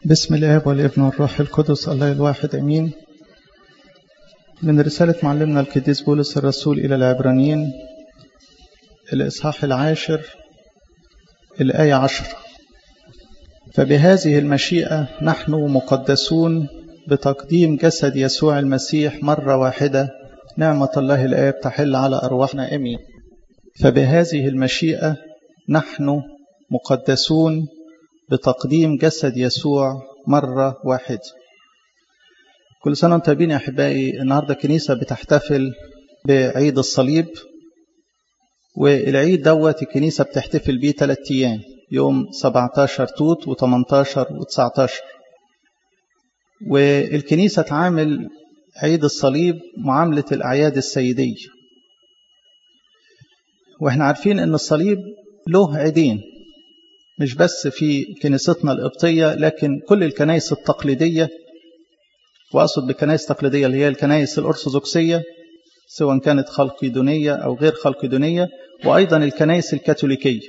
بسم الآب والابن والروح القدس الله الواحد أمين من رسالة معلمنا القديس بولس الرسول إلى العبرانيين الإصحاح العاشر الآية عشر فبهذه المشيئة نحن مقدسون بتقديم جسد يسوع المسيح مرة واحدة نعمة الله الآب تحل على أرواحنا أمين فبهذه المشيئة نحن مقدسون بتقديم جسد يسوع مرة واحدة كل سنة وانتم طيبين يا أحبائي النهاردة الكنيسة بتحتفل بعيد الصليب والعيد دوت الكنيسة بتحتفل بيه ثلاث أيام يوم 17 توت و18 و19 والكنيسة تعامل عيد الصليب معاملة الأعياد السيدية واحنا عارفين ان الصليب له عيدين مش بس في كنيستنا القبطية لكن كل الكنائس التقليدية وأقصد بكنائس تقليدية اللي هي الكنائس الأرثوذكسية سواء كانت خلقيدونية أو غير خلقيدونية وأيضا الكنائس الكاثوليكية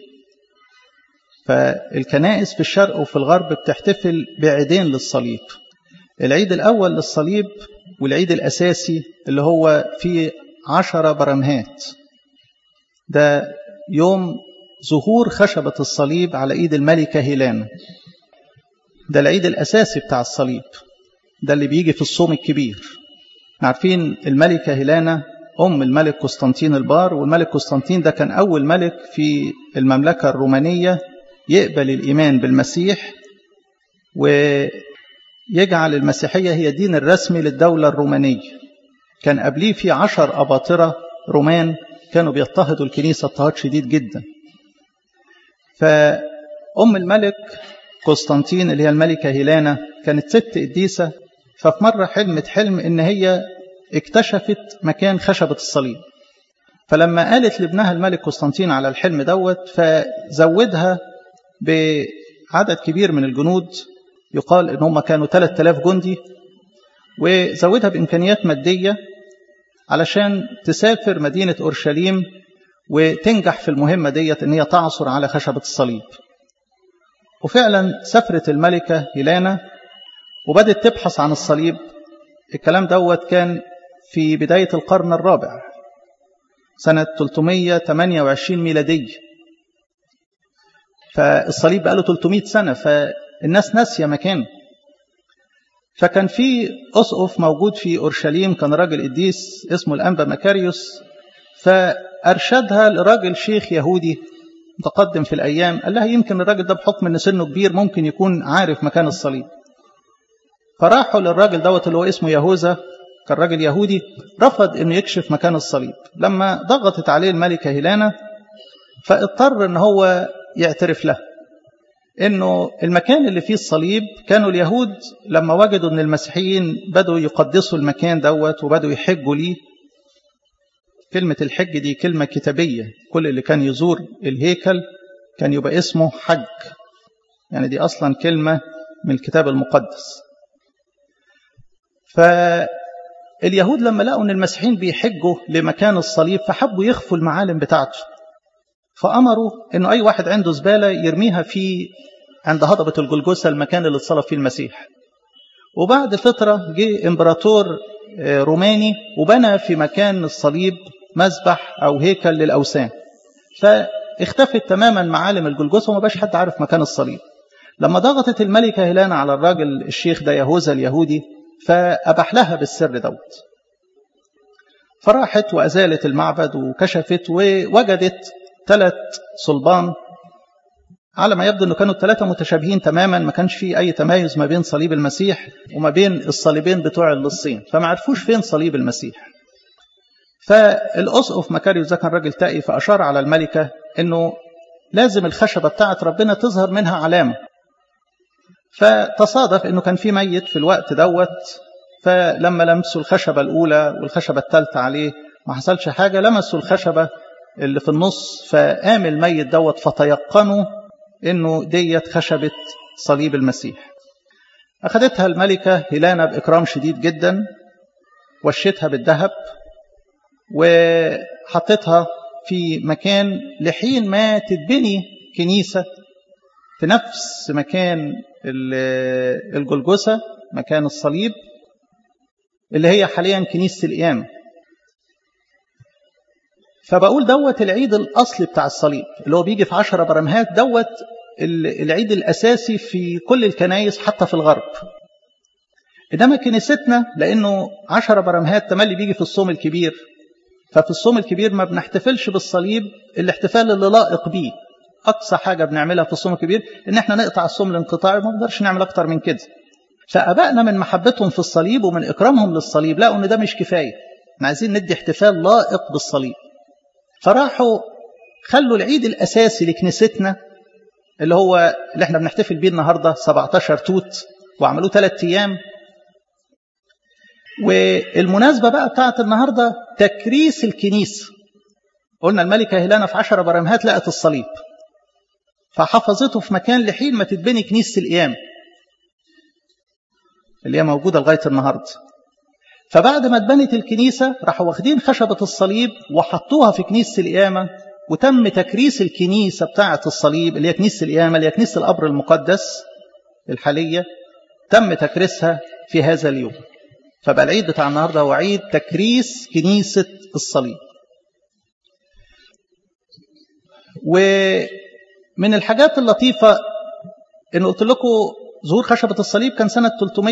فالكنائس في الشرق وفي الغرب بتحتفل بعيدين للصليب العيد الأول للصليب والعيد الأساسي اللي هو في عشرة برمهات ده يوم ظهور خشبة الصليب على إيد الملكة هيلانا ده العيد الأساسي بتاع الصليب ده اللي بيجي في الصوم الكبير عارفين الملكة هيلانا أم الملك قسطنطين البار والملك قسطنطين ده كان أول ملك في المملكة الرومانية يقبل الإيمان بالمسيح ويجعل المسيحية هي الدين الرسمي للدولة الرومانية كان قبليه في عشر أباطرة رومان كانوا بيضطهدوا الكنيسة اضطهاد شديد جدا فأم الملك قسطنطين اللي هي الملكة هيلانا كانت ست قديسة ففي مرة حلمت حلم إن هي اكتشفت مكان خشبة الصليب فلما قالت لابنها الملك قسطنطين على الحلم دوت فزودها بعدد كبير من الجنود يقال إن هم كانوا 3000 جندي وزودها بإمكانيات مادية علشان تسافر مدينة أورشليم وتنجح في المهمة ديت إن هي تعثر على خشبة الصليب وفعلا سافرت الملكة هيلانا وبدت تبحث عن الصليب الكلام دوت كان في بداية القرن الرابع سنة 328 ميلادية فالصليب بقاله 300 سنة فالناس ناسية مكانه فكان في أسقف موجود في أورشليم كان راجل قديس اسمه الأنبا مكاريوس فأرشدها لراجل شيخ يهودي متقدم في الأيام قال لها يمكن الراجل ده بحكم أن سنه كبير ممكن يكون عارف مكان الصليب فراحوا للراجل دوت اللي هو اسمه يهوذا كان راجل يهودي رفض انه يكشف مكان الصليب لما ضغطت عليه الملكة هيلانا فاضطر ان هو يعترف له انه المكان اللي فيه الصليب كانوا اليهود لما وجدوا ان المسيحيين بدوا يقدسوا المكان دوت وبدوا يحجوا ليه كلمة الحج دي كلمة كتابية كل اللي كان يزور الهيكل كان يبقى اسمه حج يعني دي أصلا كلمة من الكتاب المقدس فاليهود لما لقوا ان المسيحيين بيحجوا لمكان الصليب فحبوا يخفوا المعالم بتاعته فأمروا انه أي واحد عنده زبالة يرميها في عند هضبة الجلجوسة المكان اللي اتصلب فيه المسيح وبعد فترة جه امبراطور روماني وبنى في مكان الصليب مذبح أو هيكل للأوثان فاختفت تماما معالم الجلجوسة وما بقاش حد عارف مكان الصليب لما ضغطت الملكة هيلانا على الراجل الشيخ ده يهوذا اليهودي فأبح لها بالسر دوت فراحت وأزالت المعبد وكشفت ووجدت ثلاث صلبان على ما يبدو أنه كانوا الثلاثة متشابهين تماما ما كانش فيه أي تمايز ما بين صليب المسيح وما بين الصليبين بتوع اللصين فما عرفوش فين صليب المسيح فالأسقف مكاريوس ده كان راجل تقي فأشار على الملكة أنه لازم الخشبة بتاعت ربنا تظهر منها علامة فتصادف أنه كان في ميت في الوقت دوت فلما لمسوا الخشبة الأولى والخشبة الثالثة عليه ما حصلش حاجة لمسوا الخشبة اللي في النص فقام الميت دوت فتيقنوا انه ديت خشبة صليب المسيح أخذتها الملكة هيلانا بإكرام شديد جدا وشتها بالذهب وحطتها في مكان لحين ما تتبني كنيسة في نفس مكان الجلجسة مكان الصليب اللي هي حاليا كنيسة القيامة فبقول دوت العيد الأصلي بتاع الصليب اللي هو بيجي في عشرة برمهات دوت العيد الأساسي في كل الكنايس حتى في الغرب إنما كنيستنا لأنه عشرة برمهات تملي بيجي في الصوم الكبير ففي الصوم الكبير ما بنحتفلش بالصليب الاحتفال اللي لائق بيه أقصى حاجة بنعملها في الصوم الكبير إن احنا نقطع الصوم الانقطاعي ما نقدرش نعمل أكتر من كده فأبائنا من محبتهم في الصليب ومن إكرامهم للصليب لقوا إن ده مش كفاية احنا عايزين ندي احتفال لائق بالصليب فراحوا خلوا العيد الأساسي لكنيستنا اللي هو اللي احنا بنحتفل بيه النهاردة 17 توت وعملوه ثلاث أيام والمناسبة بقى بتاعت النهاردة تكريس الكنيسة قلنا الملكة هيلانا في عشر برمهات لقت الصليب فحفظته في مكان لحين ما تتبني كنيسة القيامة اللي هي موجودة لغاية النهاردة فبعد ما اتبنت الكنيسة راحوا واخدين خشبة الصليب وحطوها في كنيسة القيامة وتم تكريس الكنيسة بتاعة الصليب اللي هي كنيسة القيامة اللي هي كنيسة القبر المقدس الحالية تم تكريسها في هذا اليوم فبقى العيد بتاع النهاردة هو عيد تكريس كنيسة الصليب ومن الحاجات اللطيفة إن قلت لكم ظهور خشبة الصليب كان سنة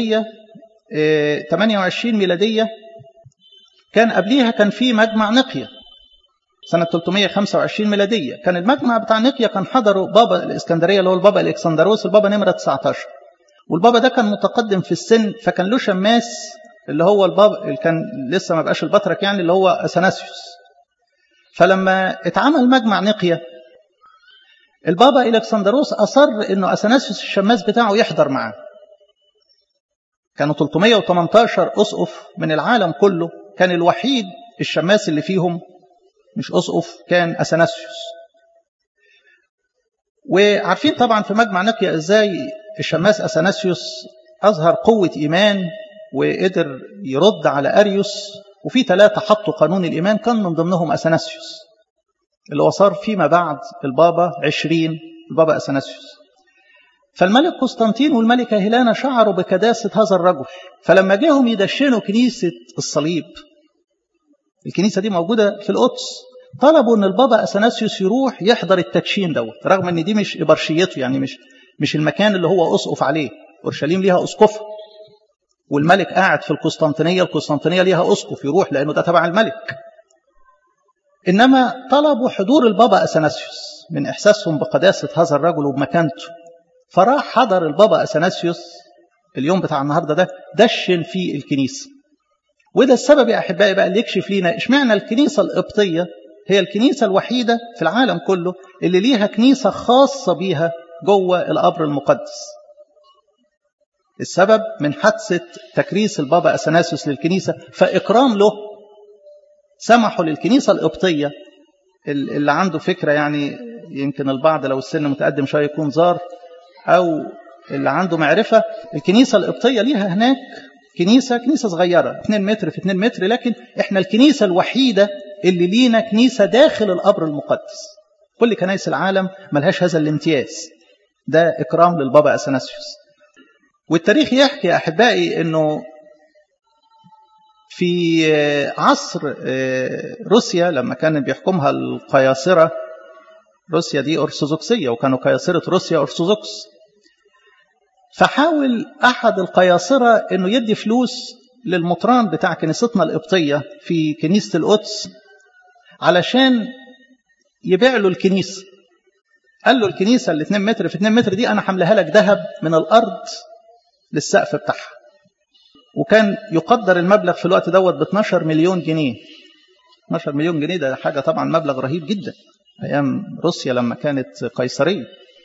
328 ميلادية كان قبليها كان في مجمع نقية سنة 325 ميلادية كان المجمع بتاع نقية كان حضره بابا الإسكندرية اللي هو البابا الإكسندروس البابا نمرة 19 والبابا ده كان متقدم في السن فكان له شماس اللي هو البابا اللي كان لسه ما بقاش البطرك يعني اللي هو اثناسيوس فلما اتعمل مجمع نقية البابا الكسندروس اصر انه اثناسيوس الشماس بتاعه يحضر معاه كانوا 318 اسقف من العالم كله كان الوحيد الشماس اللي فيهم مش اسقف كان اثناسيوس وعارفين طبعا في مجمع نقية ازاي الشماس اثناسيوس اظهر قوة ايمان وقدر يرد على أريوس وفي ثلاثة حطوا قانون الإيمان كان من ضمنهم أثناسيوس اللي هو صار فيما بعد البابا عشرين البابا أثناسيوس فالملك قسطنطين والملكة هيلانا شعروا بكداسة هذا الرجل فلما جاهم يدشنوا كنيسة الصليب الكنيسة دي موجودة في القدس طلبوا ان البابا اثناسيوس يروح يحضر التدشين دوت رغم ان دي مش ابرشيته يعني مش مش المكان اللي هو اسقف عليه اورشليم ليها اسقفها والملك قاعد في القسطنطينية القسطنطينية ليها أسقف يروح لأنه ده تبع الملك إنما طلبوا حضور البابا أثناسيوس من إحساسهم بقداسة هذا الرجل وبمكانته فراح حضر البابا أثناسيوس اليوم بتاع النهاردة ده دشن في الكنيسة وده السبب يا أحبائي بقى اللي يكشف لينا إشمعنى الكنيسة القبطية هي الكنيسة الوحيدة في العالم كله اللي ليها كنيسة خاصة بيها جوه القبر المقدس السبب من حادثة تكريس البابا أثناسيوس للكنيسة فإكرام له سمحوا للكنيسة القبطية اللي عنده فكرة يعني يمكن البعض لو السن متقدم شوية يكون زار أو اللي عنده معرفة الكنيسة القبطية ليها هناك كنيسة كنيسة صغيرة 2 متر في 2 متر لكن احنا الكنيسة الوحيدة اللي لينا كنيسة داخل القبر المقدس كل كنائس العالم ملهاش هذا الامتياز ده إكرام للبابا أثناسيوس والتاريخ يحكي يا أحبائي أنه في عصر روسيا لما كان بيحكمها القياصرة روسيا دي أرثوذكسية وكانوا قياصرة روسيا أرثوذكس فحاول أحد القياصرة أنه يدي فلوس للمطران بتاع كنيستنا القبطية في كنيسة القدس علشان يبيع له الكنيسة قال له الكنيسة اللي 2 متر في 2 متر دي أنا حملها لك ذهب من الأرض للسقف بتاعها وكان يقدر المبلغ في الوقت دوت ب 12 مليون جنيه 12 مليون جنيه ده حاجة طبعا مبلغ رهيب جدا أيام روسيا لما كانت قيصرية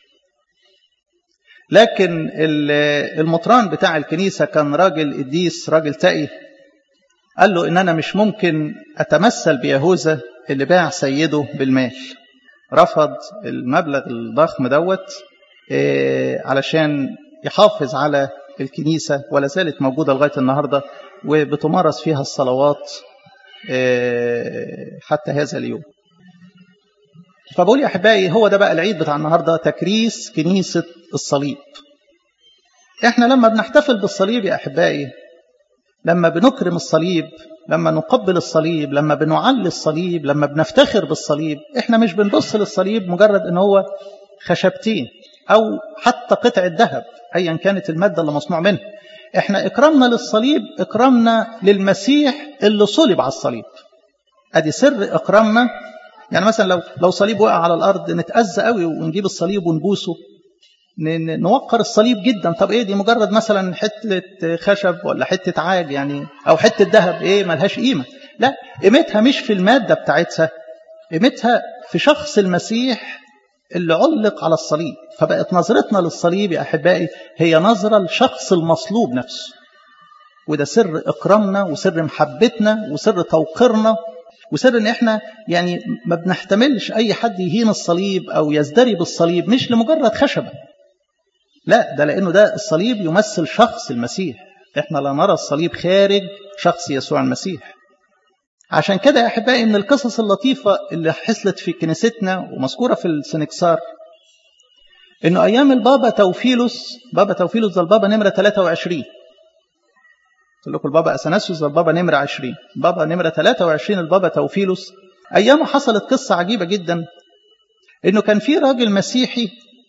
لكن المطران بتاع الكنيسة كان راجل قديس راجل تقي قال له إن أنا مش ممكن أتمثل بيهوذا اللي باع سيده بالمال رفض المبلغ الضخم دوت علشان يحافظ على الكنيسة ولا زالت موجودة لغاية النهاردة وبتمارس فيها الصلوات حتى هذا اليوم فبقول يا أحبائي هو ده بقى العيد بتاع النهاردة تكريس كنيسة الصليب احنا لما بنحتفل بالصليب يا أحبائي لما بنكرم الصليب لما نقبل الصليب لما بنعلي الصليب لما بنفتخر بالصليب احنا مش بنبص للصليب مجرد ان هو خشبتين او حتى قطعة ذهب ايا كانت المادة اللي مصنوع منها احنا اكرامنا للصليب اكرامنا للمسيح اللي صلب على الصليب ادي سر اكرامنا يعني مثلا لو لو صليب وقع على الارض نتاذى قوي ونجيب الصليب ونبوسه نوقر الصليب جدا طب ايه دي مجرد مثلا حته خشب ولا حته عاج يعني او حته ذهب ايه ملهاش قيمه لا قيمتها مش في الماده بتاعتها قيمتها في شخص المسيح اللي علق على الصليب فبقت نظرتنا للصليب يا احبائي هي نظره لشخص المصلوب نفسه وده سر اكرامنا وسر محبتنا وسر توقيرنا وسر ان احنا يعني ما بنحتملش اي حد يهين الصليب او يزدري بالصليب مش لمجرد خشبه لا ده لانه ده الصليب يمثل شخص المسيح احنا لا نرى الصليب خارج شخص يسوع المسيح عشان كده يا احبائي من القصص اللطيفه اللي حصلت في كنيستنا ومذكوره في السنكسار انه ايام البابا توفيلوس بابا توفيلوس ده البابا نمره 23 قلت لكم البابا اثناسيوس ده البابا نمره 20 بابا نمره 23 البابا توفيلوس ايامه حصلت قصه عجيبه جدا انه كان في راجل مسيحي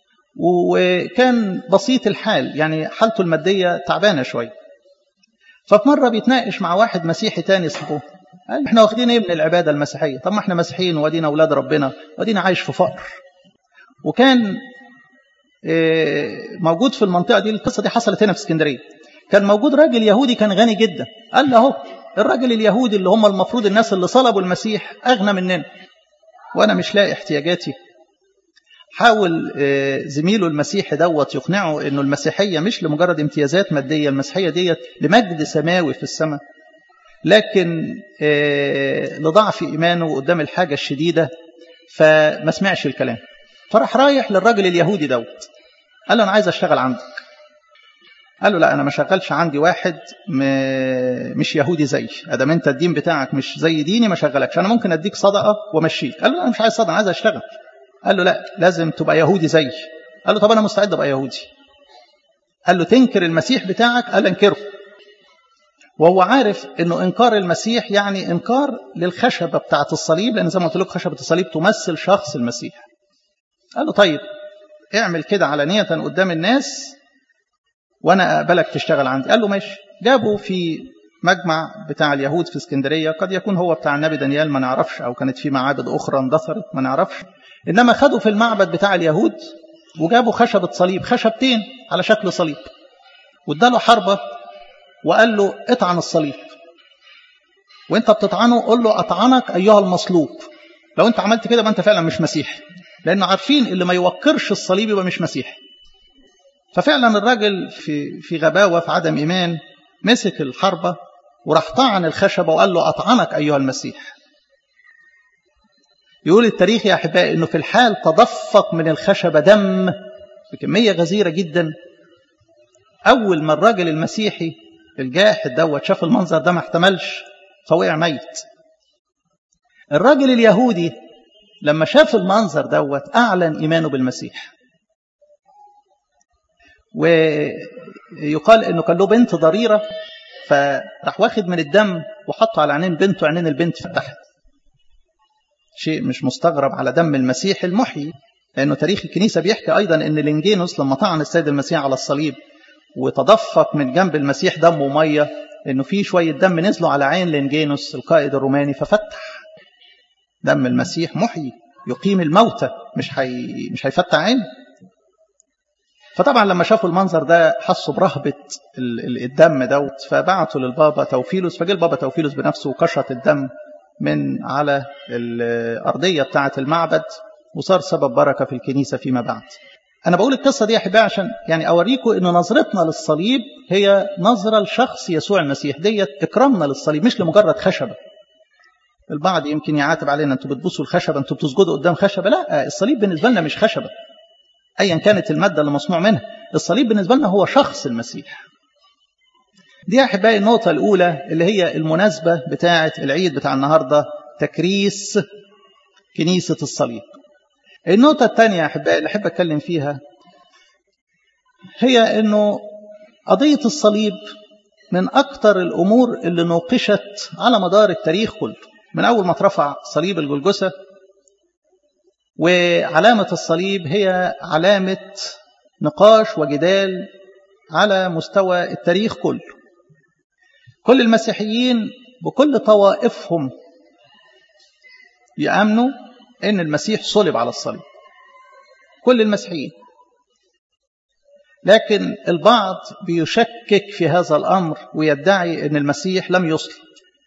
وكان بسيط الحال يعني حالته الماديه تعبانه شويه ففي مره بيتناقش مع واحد مسيحي تاني صاحبه قال احنا واخدين ايه من العباده المسيحيه طب ما احنا مسيحيين وادينا اولاد ربنا وادينا عايش في فقر وكان موجود في المنطقه دي القصه دي حصلت هنا في اسكندريه كان موجود راجل يهودي كان غني جدا قال له اهو الراجل اليهودي اللي هم المفروض الناس اللي صلبوا المسيح اغنى مننا وانا مش لاقي احتياجاتي حاول زميله المسيحي دوت يقنعه انه المسيحيه مش لمجرد امتيازات ماديه المسيحيه ديت لمجد سماوي في السماء لكن لضعف ايمانه قدام الحاجه الشديده فما سمعش الكلام فراح رايح للراجل اليهودي دوت قال له انا عايز اشتغل عندك قال له لا انا ما شغلش عندي واحد مش يهودي زيي ادام انت الدين بتاعك مش زي ديني ما شغلكش انا ممكن اديك صدقه وامشيك قال له لا انا مش عايز صدقه انا عايز اشتغل قال له لا لازم تبقى يهودي زيي قال له طب انا مستعد ابقى يهودي قال له تنكر المسيح بتاعك قال انكره وهو عارف انه انكار المسيح يعني انكار للخشبه بتاعه الصليب لان زي ما قلت لكم خشبه الصليب تمثل شخص المسيح قال له طيب اعمل كده علانيه قدام الناس وانا اقبلك تشتغل عندي قال له ماشي جابوا في مجمع بتاع اليهود في اسكندريه قد يكون هو بتاع النبي دانيال ما نعرفش او كانت في معابد اخرى اندثرت ما نعرفش انما خدوا في المعبد بتاع اليهود وجابوا خشبه صليب خشبتين على شكل صليب واداله حربه وقال له اطعن الصليب وانت بتطعنه قول له اطعنك ايها المصلوب لو انت عملت كده يبقى انت فعلا مش مسيحي لان عارفين اللي ما يوقرش الصليب يبقى مش مسيحي ففعلا الراجل في في غباوه في عدم ايمان مسك الحربه وراح طعن الخشبه وقال له اطعنك ايها المسيح يقول التاريخ يا احبائي انه في الحال تدفق من الخشبه دم بكميه غزيره جدا اول ما الراجل المسيحي الجاحد دوت شاف المنظر ده ما احتملش فوقع ميت الراجل اليهودي لما شاف المنظر دوت اعلن ايمانه بالمسيح ويقال انه كان له بنت ضريره فراح واخد من الدم وحطه على عينين بنته عينين البنت فتحت شيء مش مستغرب على دم المسيح المحيي لانه تاريخ الكنيسه بيحكي ايضا ان لينجينوس لما طعن السيد المسيح على الصليب وتدفق من جنب المسيح دم وميه انه في شويه دم نزلوا على عين لينجينوس القائد الروماني ففتح دم المسيح محيي يقيم الموتى مش حي... مش هيفتح عين فطبعا لما شافوا المنظر ده حسوا برهبة الدم دوت فبعتوا للبابا توفيلوس فجه البابا توفيلوس بنفسه وكشط الدم من على الأرضية بتاعة المعبد وصار سبب بركة في الكنيسة فيما بعد أنا بقول القصة دي يا أحبائي عشان يعني أوريكم إن نظرتنا للصليب هي نظرة لشخص يسوع المسيح ديت إكرامنا للصليب مش لمجرد خشبة البعض يمكن يعاتب علينا أنتوا بتبصوا الخشبة أنتوا بتسجدوا قدام خشبة لا الصليب بالنسبة لنا مش خشبة أيا كانت المادة اللي مصنوع منها الصليب بالنسبة لنا هو شخص المسيح دي يا أحبائي النقطة الأولى اللي هي المناسبة بتاعة العيد بتاع النهاردة تكريس كنيسة الصليب النقطة الثانية يا أحبائي اللي أحب أتكلم فيها هي أنه قضية الصليب من أكثر الأمور اللي نوقشت على مدار التاريخ كله من أول ما اترفع صليب الجلجسة وعلامة الصليب هي علامة نقاش وجدال على مستوى التاريخ كله كل المسيحيين بكل طوائفهم يأمنوا أن المسيح صلب على الصليب كل المسيحيين لكن البعض بيشكك في هذا الأمر ويدعي أن المسيح لم يصلب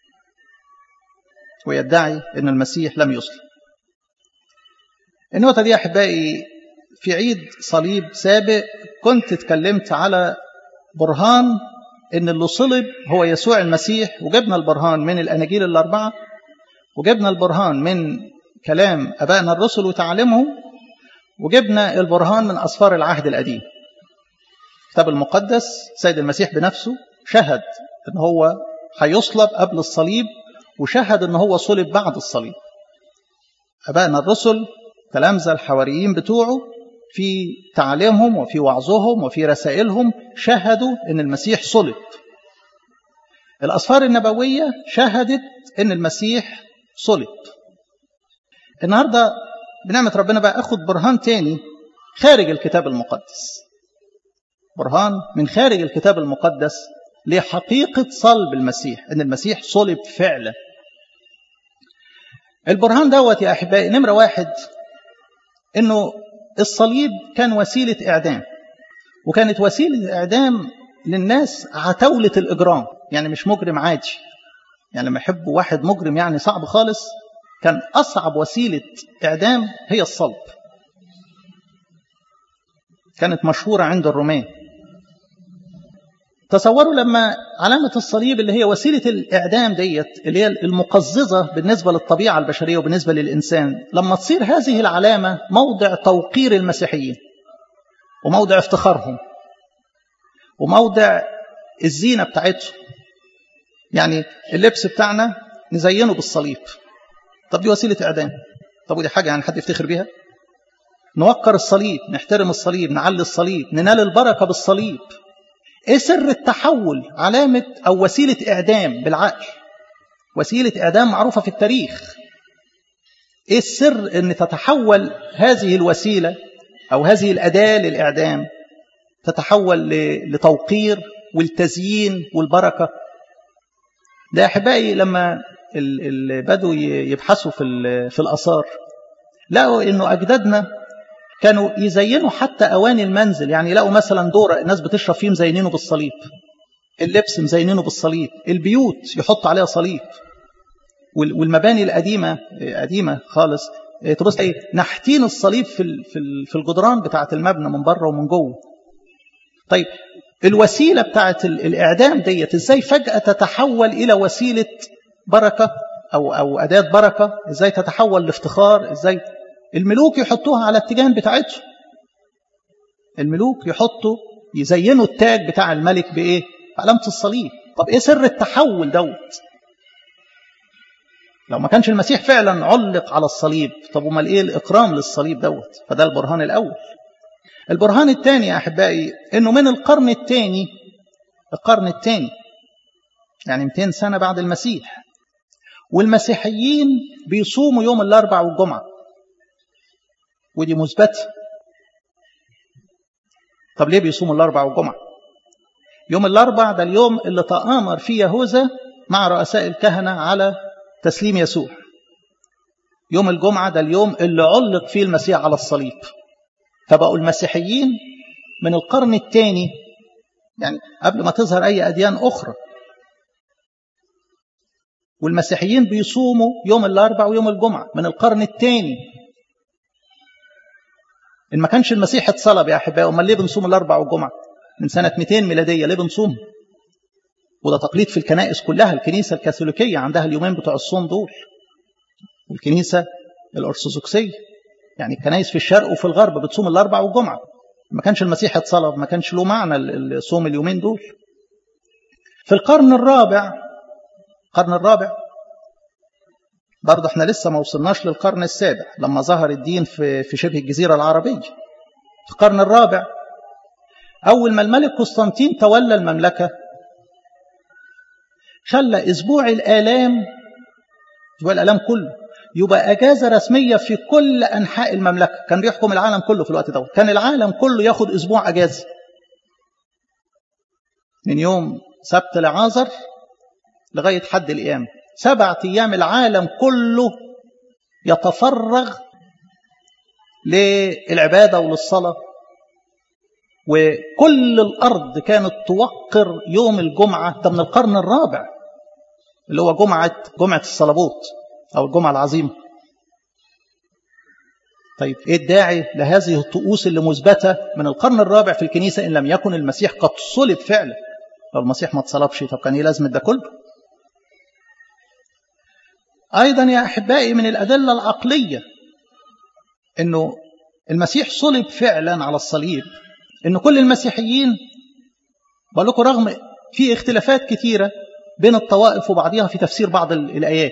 ويدعي أن المسيح لم يصلب النقطة دي أحبائي في عيد صليب سابق كنت اتكلمت على برهان ان اللي صلب هو يسوع المسيح وجبنا البرهان من الاناجيل الاربعه وجبنا البرهان من كلام ابائنا الرسل وتعليمهم وجبنا البرهان من اسفار العهد القديم الكتاب المقدس سيد المسيح بنفسه شهد ان هو هيصلب قبل الصليب وشهد ان هو صلب بعد الصليب ابائنا الرسل تلامذه الحواريين بتوعه في تعليمهم وفي وعظهم وفي رسائلهم شهدوا ان المسيح صلب الاسفار النبويه شهدت ان المسيح صلب النهارده بنعمه ربنا بقى اخد برهان تاني خارج الكتاب المقدس برهان من خارج الكتاب المقدس لحقيقه صلب المسيح ان المسيح صلب فعلا البرهان دوت يا احبائي نمره واحد انه الصليب كان وسيلة إعدام وكانت وسيلة إعدام للناس عتولة الإجرام يعني مش مجرم عادي يعني لما يحبوا واحد مجرم يعني صعب خالص كان أصعب وسيلة إعدام هي الصلب كانت مشهورة عند الرومان تصوروا لما علامة الصليب اللي هي وسيلة الإعدام ديت اللي هي المقززة بالنسبة للطبيعة البشرية وبالنسبة للإنسان لما تصير هذه العلامة موضع توقير المسيحيين وموضع افتخارهم وموضع الزينة بتاعتهم يعني اللبس بتاعنا نزينه بالصليب طب دي وسيلة إعدام طب ودي حاجة يعني حد يفتخر بيها نوقر الصليب نحترم الصليب نعلي الصليب ننال البركة بالصليب ايه سر التحول علامة او وسيلة اعدام بالعقل وسيلة اعدام معروفة في التاريخ ايه السر ان تتحول هذه الوسيلة او هذه الاداة للاعدام تتحول لتوقير والتزيين والبركة ده احبائي لما بدوا يبحثوا في في الاثار لقوا انه اجدادنا كانوا يزينوا حتى أواني المنزل يعني يلاقوا مثلا دورة الناس بتشرب فيه مزينينه بالصليب اللبس مزينينه بالصليب البيوت يحط عليها صليب والمباني القديمة قديمة خالص تبص ايه نحتين الصليب في في الجدران بتاعة المبنى من بره ومن جوه طيب الوسيلة بتاعة الإعدام ديت ازاي فجأة تتحول إلى وسيلة بركة أو أو أداة بركة ازاي تتحول لافتخار ازاي الملوك يحطوها على التيجان بتاعتهم الملوك يحطوا يزينوا التاج بتاع الملك بايه علامه الصليب طب ايه سر التحول دوت لو ما كانش المسيح فعلا علق على الصليب طب امال ايه الاكرام للصليب دوت فده البرهان الاول البرهان الثاني يا احبائي انه من القرن الثاني القرن الثاني يعني 200 سنه بعد المسيح والمسيحيين بيصوموا يوم الاربع والجمعه ودي مثبته طب ليه بيصوموا الاربع والجمعه يوم الاربع ده اليوم اللي تآمر فيه يهوذا مع رؤساء الكهنه على تسليم يسوع يوم الجمعه ده اليوم اللي علق فيه المسيح على الصليب فبقوا المسيحيين من القرن الثاني يعني قبل ما تظهر اي اديان اخرى والمسيحيين بيصوموا يوم الاربع ويوم الجمعه من القرن الثاني ان ما كانش المسيح اتصلب يا احبائي امال ليه بنصوم الاربع والجمعه من سنه 200 ميلاديه ليه بنصوم وده تقليد في الكنائس كلها الكنيسه الكاثوليكيه عندها اليومين بتوع الصوم دول والكنيسه الارثوذكسيه يعني الكنائس في الشرق وفي الغرب بتصوم الاربع والجمعه ما كانش المسيح اتصلب ما كانش له معنى الصوم اليومين دول في القرن الرابع القرن الرابع برضه احنا لسه ما وصلناش للقرن السابع لما ظهر الدين في في شبه الجزيرة العربية في القرن الرابع أول ما الملك قسطنطين تولى المملكة خلى أسبوع الآلام أسبوع الآلام كله يبقى أجازة رسمية في كل أنحاء المملكة كان بيحكم العالم كله في الوقت ده كان العالم كله ياخد أسبوع أجازة من يوم سبت لعازر لغاية حد القيامة سبعة أيام العالم كله يتفرغ للعبادة وللصلاة وكل الأرض كانت توقر يوم الجمعة ده من القرن الرابع اللي هو جمعة جمعة الصلبوت أو الجمعة العظيمة طيب إيه الداعي لهذه الطقوس اللي مثبتة من القرن الرابع في الكنيسة إن لم يكن المسيح قد صلب فعلا لو المسيح ما اتصلبش طب كان إيه لازمة ده كله أيضا يا أحبائي من الأدلة العقلية أنه المسيح صلب فعلا على الصليب أن كل المسيحيين بقول لكم رغم في اختلافات كثيرة بين الطوائف وبعضها في تفسير بعض الآيات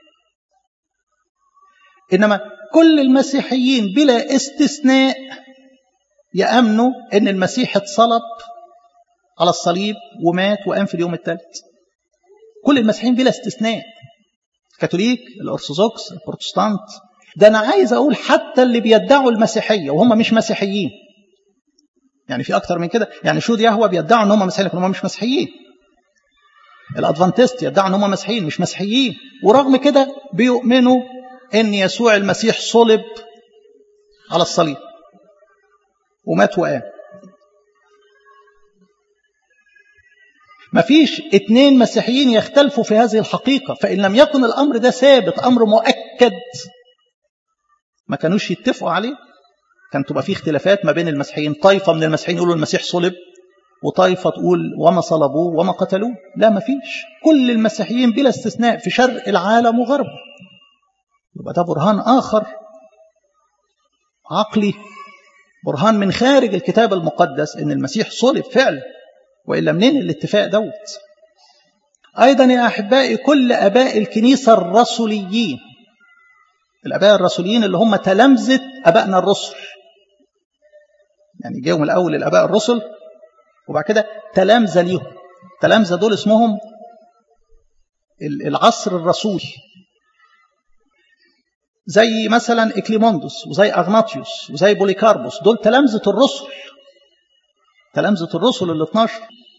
إنما كل المسيحيين بلا استثناء يأمنوا أن المسيح اتصلب على الصليب ومات وقام في اليوم الثالث كل المسيحيين بلا استثناء الكاثوليك الأرثوذكس البروتستانت ده أنا عايز أقول حتى اللي بيدعوا المسيحية وهم مش مسيحيين يعني في أكتر من كده يعني شهود يهوى بيدعوا أن هم مسيحيين لكن هم مش مسيحيين الأدفانتست يدعوا أن هم مسيحيين مش مسيحيين ورغم كده بيؤمنوا أن يسوع المسيح صلب على الصليب ومات وقام مفيش اتنين مسيحيين يختلفوا في هذه الحقيقة فإن لم يكن الأمر ده ثابت أمر مؤكد ما كانوش يتفقوا عليه كان تبقى فيه اختلافات ما بين المسيحيين طائفة من المسيحيين يقولوا المسيح صلب وطائفة تقول وما صلبوه وما قتلوه لا ما فيش كل المسيحيين بلا استثناء في شرق العالم وغربه يبقى ده برهان آخر عقلي برهان من خارج الكتاب المقدس ان المسيح صلب فعلا وإلا منين الاتفاق دوت أيضا يا أحبائي كل أباء الكنيسة الرسوليين الأباء الرسوليين اللي هم تلامذة أبائنا الرسل يعني جاهم الأول الأباء الرسل وبعد كده تلامذة ليهم تلامذة دول اسمهم العصر الرسولي زي مثلا إكليموندوس وزي أغناطيوس وزي بوليكاربوس دول تلامذة الرسل تلامذة الرسل ال 12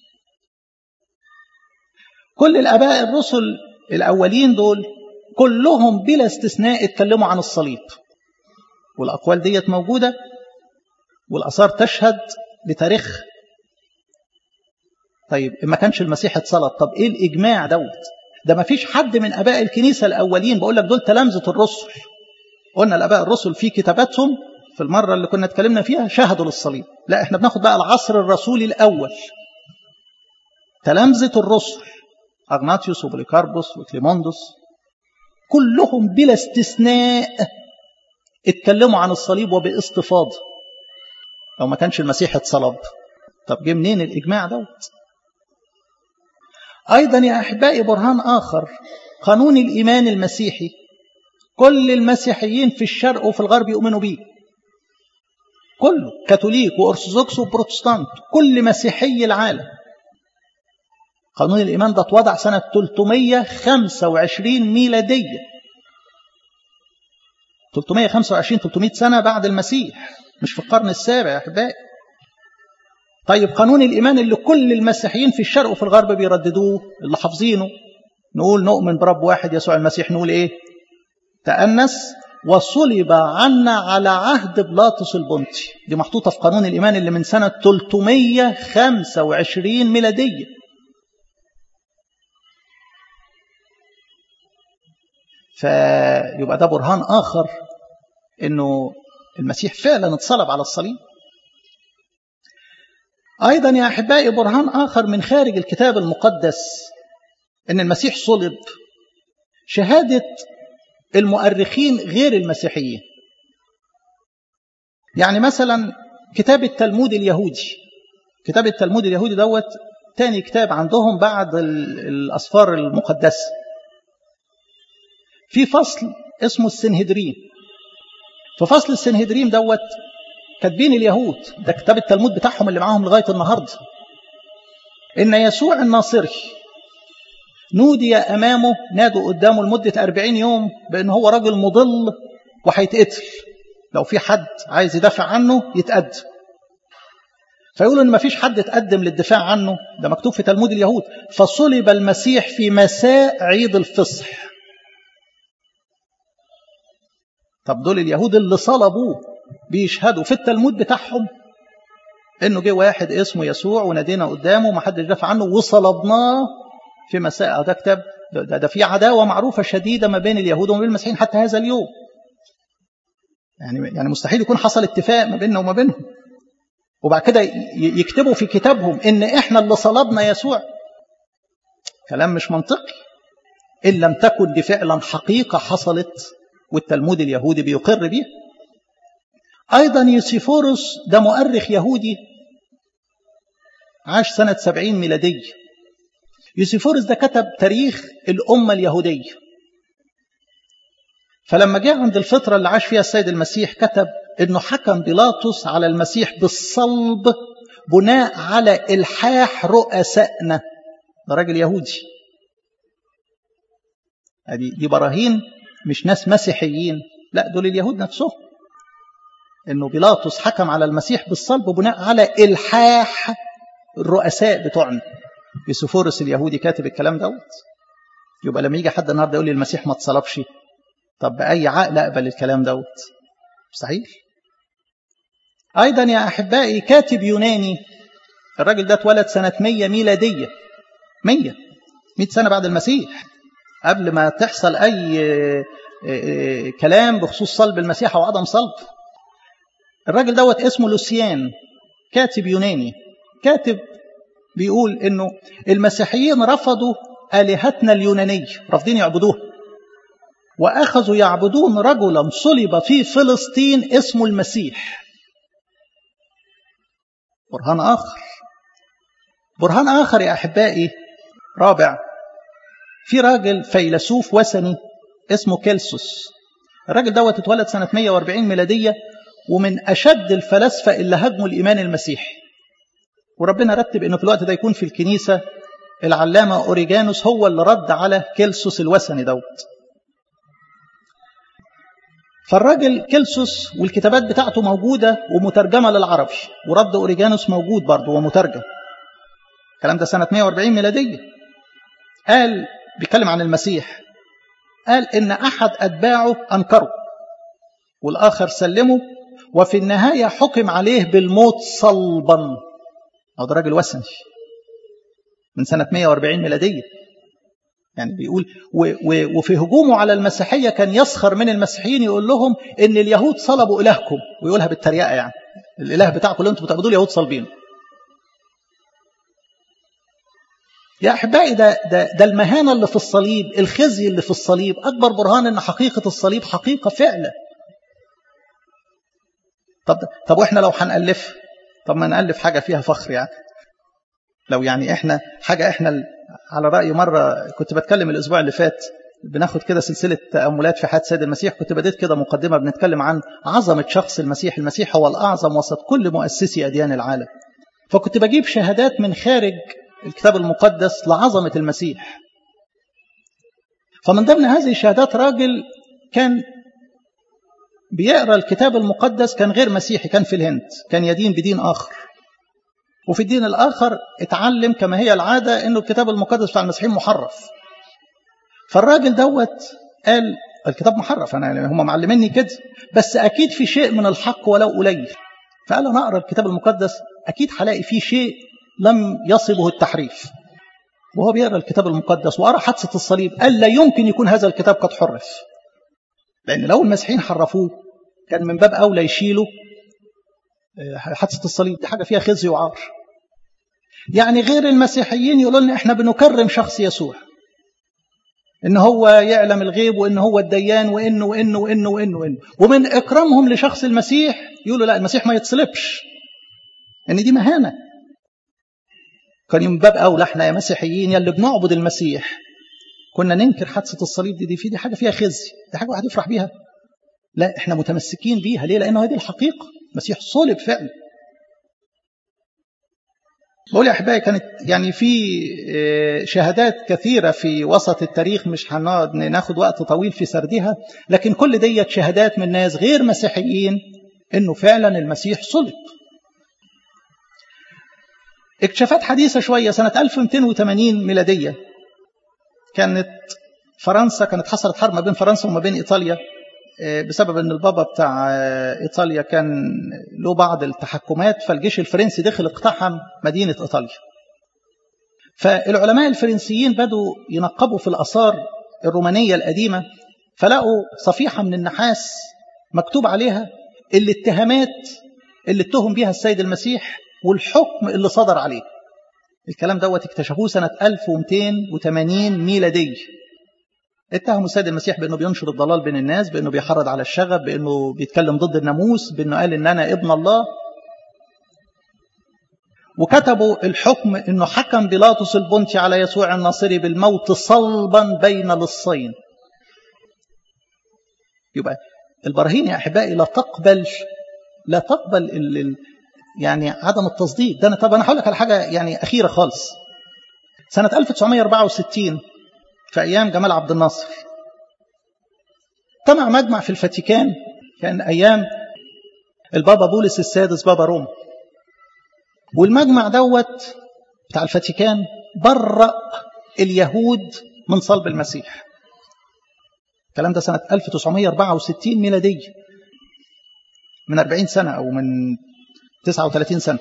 كل الآباء الرسل الأولين دول كلهم بلا استثناء اتكلموا عن الصليب والأقوال ديت موجودة والآثار تشهد لتاريخ طيب ما كانش المسيح اتصلب طب ايه الإجماع دوت ده ما فيش حد من أباء الكنيسة الأولين بقول لك دول تلامذة الرسل قلنا الآباء الرسل في كتاباتهم في المرة اللي كنا اتكلمنا فيها شهدوا للصليب لا احنا بناخد بقى العصر الرسولي الأول تلامذة الرسل أغناطيوس وبوليكاربوس وكليموندوس كلهم بلا استثناء اتكلموا عن الصليب وباستفاضة لو ما كانش المسيح اتصلب طب جه منين الإجماع دوت أيضا يا أحبائي برهان آخر قانون الإيمان المسيحي كل المسيحيين في الشرق وفي الغرب يؤمنوا به كله كاثوليك وأرثوذكس وبروتستانت كل مسيحي العالم قانون الإيمان ده اتوضع سنة 325 ميلادية 325 300 سنة بعد المسيح مش في القرن السابع يا أحبائي طيب قانون الإيمان اللي كل المسيحيين في الشرق وفي الغرب بيرددوه اللي حافظينه نقول نؤمن برب واحد يسوع المسيح نقول إيه تأنس وصلب عنا على عهد بلاطس البنطي دي محطوطة في قانون الإيمان اللي من سنة 325 ميلادية فيبقى ده برهان آخر إنه المسيح فعلا اتصلب على الصليب أيضا يا أحبائي برهان آخر من خارج الكتاب المقدس إن المسيح صلب شهادة المؤرخين غير المسيحيين يعني مثلا كتاب التلمود اليهودي كتاب التلمود اليهودي دوت تاني كتاب عندهم بعد الأسفار المقدسة في فصل اسمه السنهدرين في فصل السنهدرين دوت كاتبين اليهود ده كتاب التلمود بتاعهم اللي معاهم لغايه النهارده ان يسوع الناصري نودي امامه نادوا قدامه لمده 40 يوم بان هو راجل مضل وهيتقتل لو في حد عايز يدافع عنه يتقدم فيقولوا ان ما فيش حد اتقدم للدفاع عنه ده مكتوب في تلمود اليهود فصلب المسيح في مساء عيد الفصح طب دول اليهود اللي صلبوه بيشهدوا في التلمود بتاعهم انه جه واحد اسمه يسوع ونادينا قدامه وما حدش دافع عنه وصلبناه في مساء ده كتاب ده, ده, ده في عداوه معروفه شديده ما بين اليهود وما بين المسيحيين حتى هذا اليوم يعني يعني مستحيل يكون حصل اتفاق ما بيننا وما بينهم وبعد كده يكتبوا في كتابهم ان احنا اللي صلبنا يسوع كلام مش منطقي ان لم تكن دي فعلا حقيقه حصلت والتلمود اليهودي بيقر بيها ايضا يوسيفورس ده مؤرخ يهودي عاش سنه 70 ميلاديه يوسيفورس ده كتب تاريخ الامه اليهوديه فلما جاء عند الفترة اللي عاش فيها السيد المسيح كتب انه حكم بيلاطس على المسيح بالصلب بناء على الحاح رؤسائنا ده راجل يهودي دي دي براهين مش ناس مسيحيين لا دول اليهود نفسهم انه بيلاطس حكم على المسيح بالصلب بناء على الحاح الرؤساء بتوعنا يوسفورس اليهودي كاتب الكلام دوت يبقى لما يجي حد النهارده يقول لي المسيح ما اتصلبش طب بأي عقل أقبل الكلام دوت مستحيل أيضا يا أحبائي كاتب يوناني الراجل ده اتولد سنة 100 ميلادية 100 100 سنة بعد المسيح قبل ما تحصل أي كلام بخصوص صلب المسيح أو عدم صلب الراجل دوت اسمه لوسيان كاتب يوناني كاتب بيقول انه المسيحيين رفضوا آلهتنا اليونانية رافضين يعبدوها وأخذوا يعبدون رجلا صلب في فلسطين اسمه المسيح برهان آخر برهان آخر يا أحبائي رابع في راجل فيلسوف وثني اسمه كيلسوس الراجل دوت اتولد سنة 140 ميلادية ومن أشد الفلاسفة اللي هاجموا الإيمان المسيحي وربنا رتب انه في الوقت ده يكون في الكنيسة العلامة أوريجانوس هو اللي رد على كيلسوس الوثني دوت فالراجل كيلسوس والكتابات بتاعته موجودة ومترجمة للعربي ورد أوريجانوس موجود برضه ومترجم الكلام ده سنة 140 ميلادية قال بيتكلم عن المسيح قال إن أحد أتباعه أنكره والآخر سلمه وفي النهاية حكم عليه بالموت صلبا أو ده راجل وثني من سنة 140 ميلادية يعني بيقول و و وفي هجومه على المسيحية كان يسخر من المسيحيين يقول لهم إن اليهود صلبوا إلهكم ويقولها بالتريقة يعني الإله بتاعكم اللي أنتم بتعبدوه اليهود صلبينه يا أحبائي ده, ده, ده المهانة اللي في الصليب الخزي اللي في الصليب أكبر برهان أن حقيقة الصليب حقيقة فعلا طب طب واحنا لو هنألف طب ما نألف حاجة فيها فخر يعني لو يعني احنا حاجة احنا على رأي مرة كنت بتكلم الأسبوع اللي فات بناخد كده سلسلة تأملات في حياة سيد المسيح كنت بديت كده مقدمة بنتكلم عن عظمة شخص المسيح المسيح هو الأعظم وسط كل مؤسسي أديان العالم فكنت بجيب شهادات من خارج الكتاب المقدس لعظمة المسيح فمن ضمن هذه الشهادات راجل كان بيقرا الكتاب المقدس كان غير مسيحي كان في الهند كان يدين بدين آخر وفي الدين الآخر اتعلم كما هي العادة أنه الكتاب المقدس بتاع المسيحيين محرف فالراجل دوت قال الكتاب محرف أنا هم معلميني كده بس أكيد في شيء من الحق ولو قليل فقال أنا أقرأ الكتاب المقدس أكيد هلاقي فيه شيء لم يصبه التحريف وهو بيقرأ الكتاب المقدس وقرأ حادثة الصليب قال لا يمكن يكون هذا الكتاب قد حرف لأن لو المسيحيين حرفوه كان من باب أولى يشيلوا حادثة الصليب دي حاجة فيها خزي وعار يعني غير المسيحيين يقولوا لنا احنا بنكرم شخص يسوع ان هو يعلم الغيب وان هو الديان وانه وانه وانه وانه وانه ومن اكرامهم لشخص المسيح يقولوا لا المسيح ما يتصلبش ان دي مهانه كان من باب اولى احنا يا مسيحيين يا اللي بنعبد المسيح كنا ننكر حادثة الصليب دي دي في دي حاجة فيها خزي دي حاجة واحد يفرح بيها لا احنا متمسكين بيها ليه لأنه هذه الحقيقة المسيح صلب فعلا بقول يا احبائي كانت يعني في شهادات كثيره في وسط التاريخ مش هنقعد ناخد وقت طويل في سردها لكن كل ديت شهادات من ناس غير مسيحيين انه فعلا المسيح صلب اكتشافات حديثه شويه سنه 1280 ميلاديه كانت فرنسا كانت حصلت حرب ما بين فرنسا وما بين ايطاليا بسبب ان البابا بتاع ايطاليا كان له بعض التحكمات فالجيش الفرنسي دخل اقتحم مدينه ايطاليا. فالعلماء الفرنسيين بدوا ينقبوا في الاثار الرومانيه القديمه فلقوا صفيحه من النحاس مكتوب عليها الاتهامات اللي اتهم بها السيد المسيح والحكم اللي صدر عليه. الكلام دوت اكتشفوه سنه 1280 ميلاديه. اتهموا السيد المسيح بانه بينشر الضلال بين الناس بانه بيحرض على الشغب بانه بيتكلم ضد الناموس بانه قال ان انا ابن الله وكتبوا الحكم انه حكم بيلاطس البنطي على يسوع الناصري بالموت صلبا بين لصين يبقى البراهين يا احبائي لا تقبل لا تقبل ال ال يعني عدم التصديق ده انا طب انا هقول لك على حاجه يعني اخيره خالص سنه 1964 في أيام جمال عبد الناصر اجتمع مجمع في الفاتيكان كان أيام البابا بولس السادس بابا روما والمجمع دوت بتاع الفاتيكان برأ اليهود من صلب المسيح الكلام ده سنة 1964 ميلادية من 40 سنة أو من 39 سنة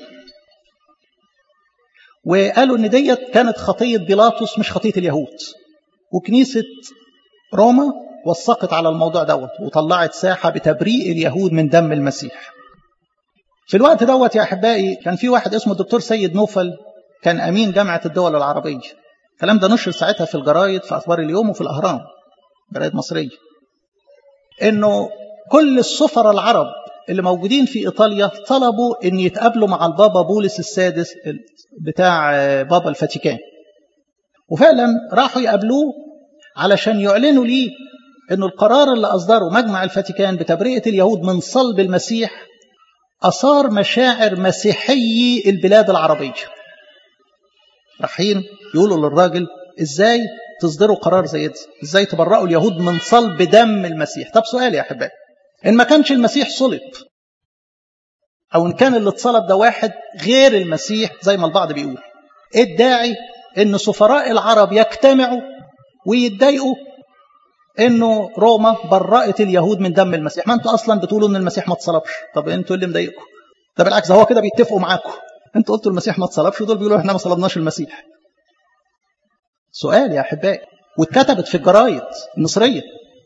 وقالوا إن ديت كانت خطية بيلاطس مش خطية اليهود وكنيسة روما وثقت على الموضوع دوت وطلعت ساحة بتبريء اليهود من دم المسيح في الوقت دوت يا أحبائي كان في واحد اسمه الدكتور سيد نوفل كان أمين جامعة الدول العربية الكلام ده نشر ساعتها في الجرايد في أخبار اليوم وفي الأهرام جرايد مصرية إنه كل السفراء العرب اللي موجودين في إيطاليا طلبوا إن يتقابلوا مع البابا بولس السادس بتاع بابا الفاتيكان وفعلا راحوا يقابلوه علشان يعلنوا ليه أن القرار اللي أصدره مجمع الفاتيكان بتبرئة اليهود من صلب المسيح أثار مشاعر مسيحي البلاد العربية رايحين يقولوا للراجل إزاي تصدروا قرار زي ده إزاي تبرئوا اليهود من صلب دم المسيح طب سؤال يا أحبائي إن ما كانش المسيح صلب أو إن كان اللي اتصلب ده واحد غير المسيح زي ما البعض بيقول إيه الداعي ان سفراء العرب يجتمعوا ويتضايقوا انه روما برأت اليهود من دم المسيح ما انتوا اصلا بتقولوا ان المسيح ما اتصلبش طب انتوا اللي مضايقكم ده بالعكس هو كده بيتفقوا معاكم انتوا قلتوا المسيح ما اتصلبش ودول بيقولوا احنا ما صلبناش المسيح سؤال يا احبائي واتكتبت في الجرايد المصريه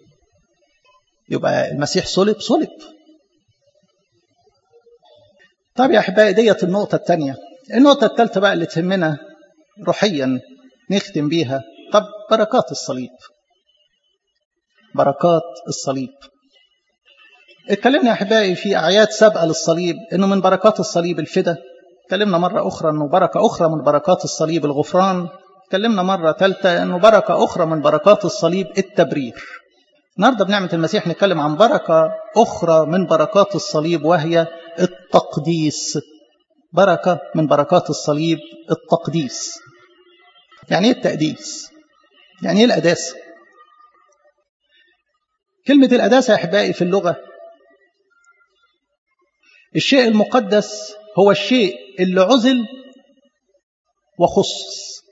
يبقى المسيح صلب صلب طب يا احبائي ديت النقطه الثانيه النقطه الثالثه بقى اللي تهمنا روحيا نختم بيها طب بركات الصليب بركات الصليب اتكلمنا يا احبائي في اعياد سابقه للصليب انه من بركات الصليب الفدا اتكلمنا مره اخرى انه بركه اخرى من بركات الصليب الغفران اتكلمنا مره ثالثه انه بركه اخرى من بركات الصليب التبرير النهارده بنعمه المسيح نتكلم عن بركه اخرى من بركات الصليب وهي التقديس بركه من بركات الصليب التقديس يعني ايه التقديس يعني ايه القداسه كلمه القداسه يا احبائي في اللغه الشيء المقدس هو الشيء اللي عزل وخصص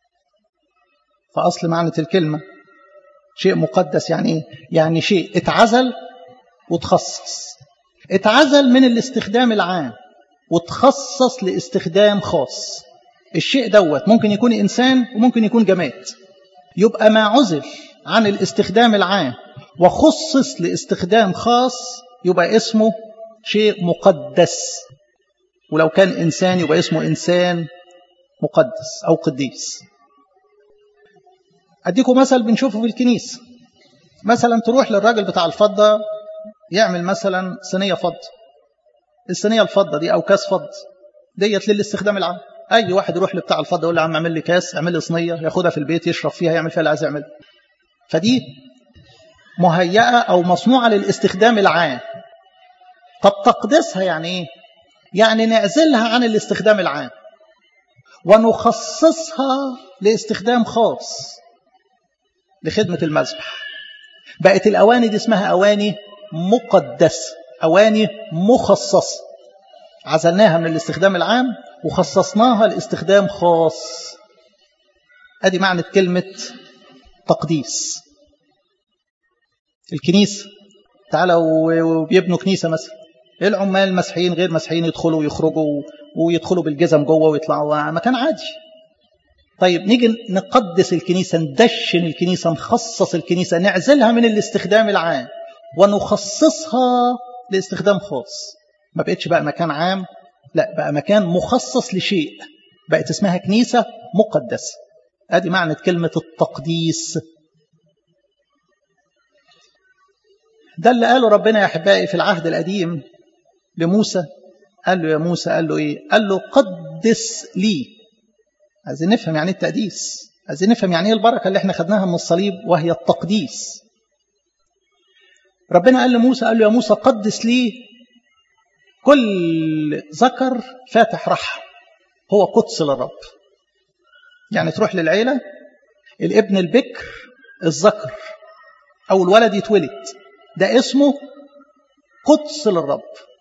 فاصل معنى الكلمه شيء مقدس يعني ايه يعني شيء اتعزل وتخصص اتعزل من الاستخدام العام وتخصص لاستخدام خاص الشيء دوت ممكن يكون إنسان وممكن يكون جماد يبقى ما عزل عن الاستخدام العام وخصص لاستخدام خاص يبقى اسمه شيء مقدس ولو كان إنسان يبقى اسمه إنسان مقدس أو قديس أديكم مثل بنشوفه في الكنيسة مثلا تروح للراجل بتاع الفضة يعمل مثلا صينية فضة الصينية الفضة دي أو كاس فضة ديت للاستخدام العام أي واحد يروح لبتاع الفضة يقول له يا عم اعمل لي كاس اعمل لي صينية ياخدها في البيت يشرب فيها يعمل فيها اللي عايز يعمله فدي مهيئة أو مصنوعة للاستخدام العام طب تقديسها يعني إيه؟ يعني نعزلها عن الاستخدام العام ونخصصها لاستخدام خاص لخدمة المذبح بقت الأواني دي اسمها أواني مقدسة أواني مخصصة عزلناها من الاستخدام العام وخصصناها لاستخدام خاص ادي معنى كلمة تقديس الكنيسة تعالوا وبيبنوا كنيسة مثلا العمال المسيحيين غير مسيحيين يدخلوا ويخرجوا ويدخلوا بالجزم جوه ويطلعوا مكان عادي طيب نيجي نقدس الكنيسة ندشن الكنيسة نخصص الكنيسة نعزلها من الاستخدام العام ونخصصها لاستخدام خاص ما بقتش بقى مكان عام لا بقى مكان مخصص لشيء بقت اسمها كنيسة مقدسة ادي معنى كلمة التقديس ده اللي قاله ربنا يا احبائي في العهد القديم لموسى قال له يا موسى قال له ايه قال له قدس لي عايزين نفهم يعني ايه التقديس عايزين نفهم يعني ايه البركه اللي احنا خدناها من الصليب وهي التقديس ربنا قال لموسى قال له يا موسى قدس لي كل ذكر فاتح رحم هو قدس للرب يعني تروح للعيلة الابن البكر الذكر أو الولد يتولد ده اسمه قدس للرب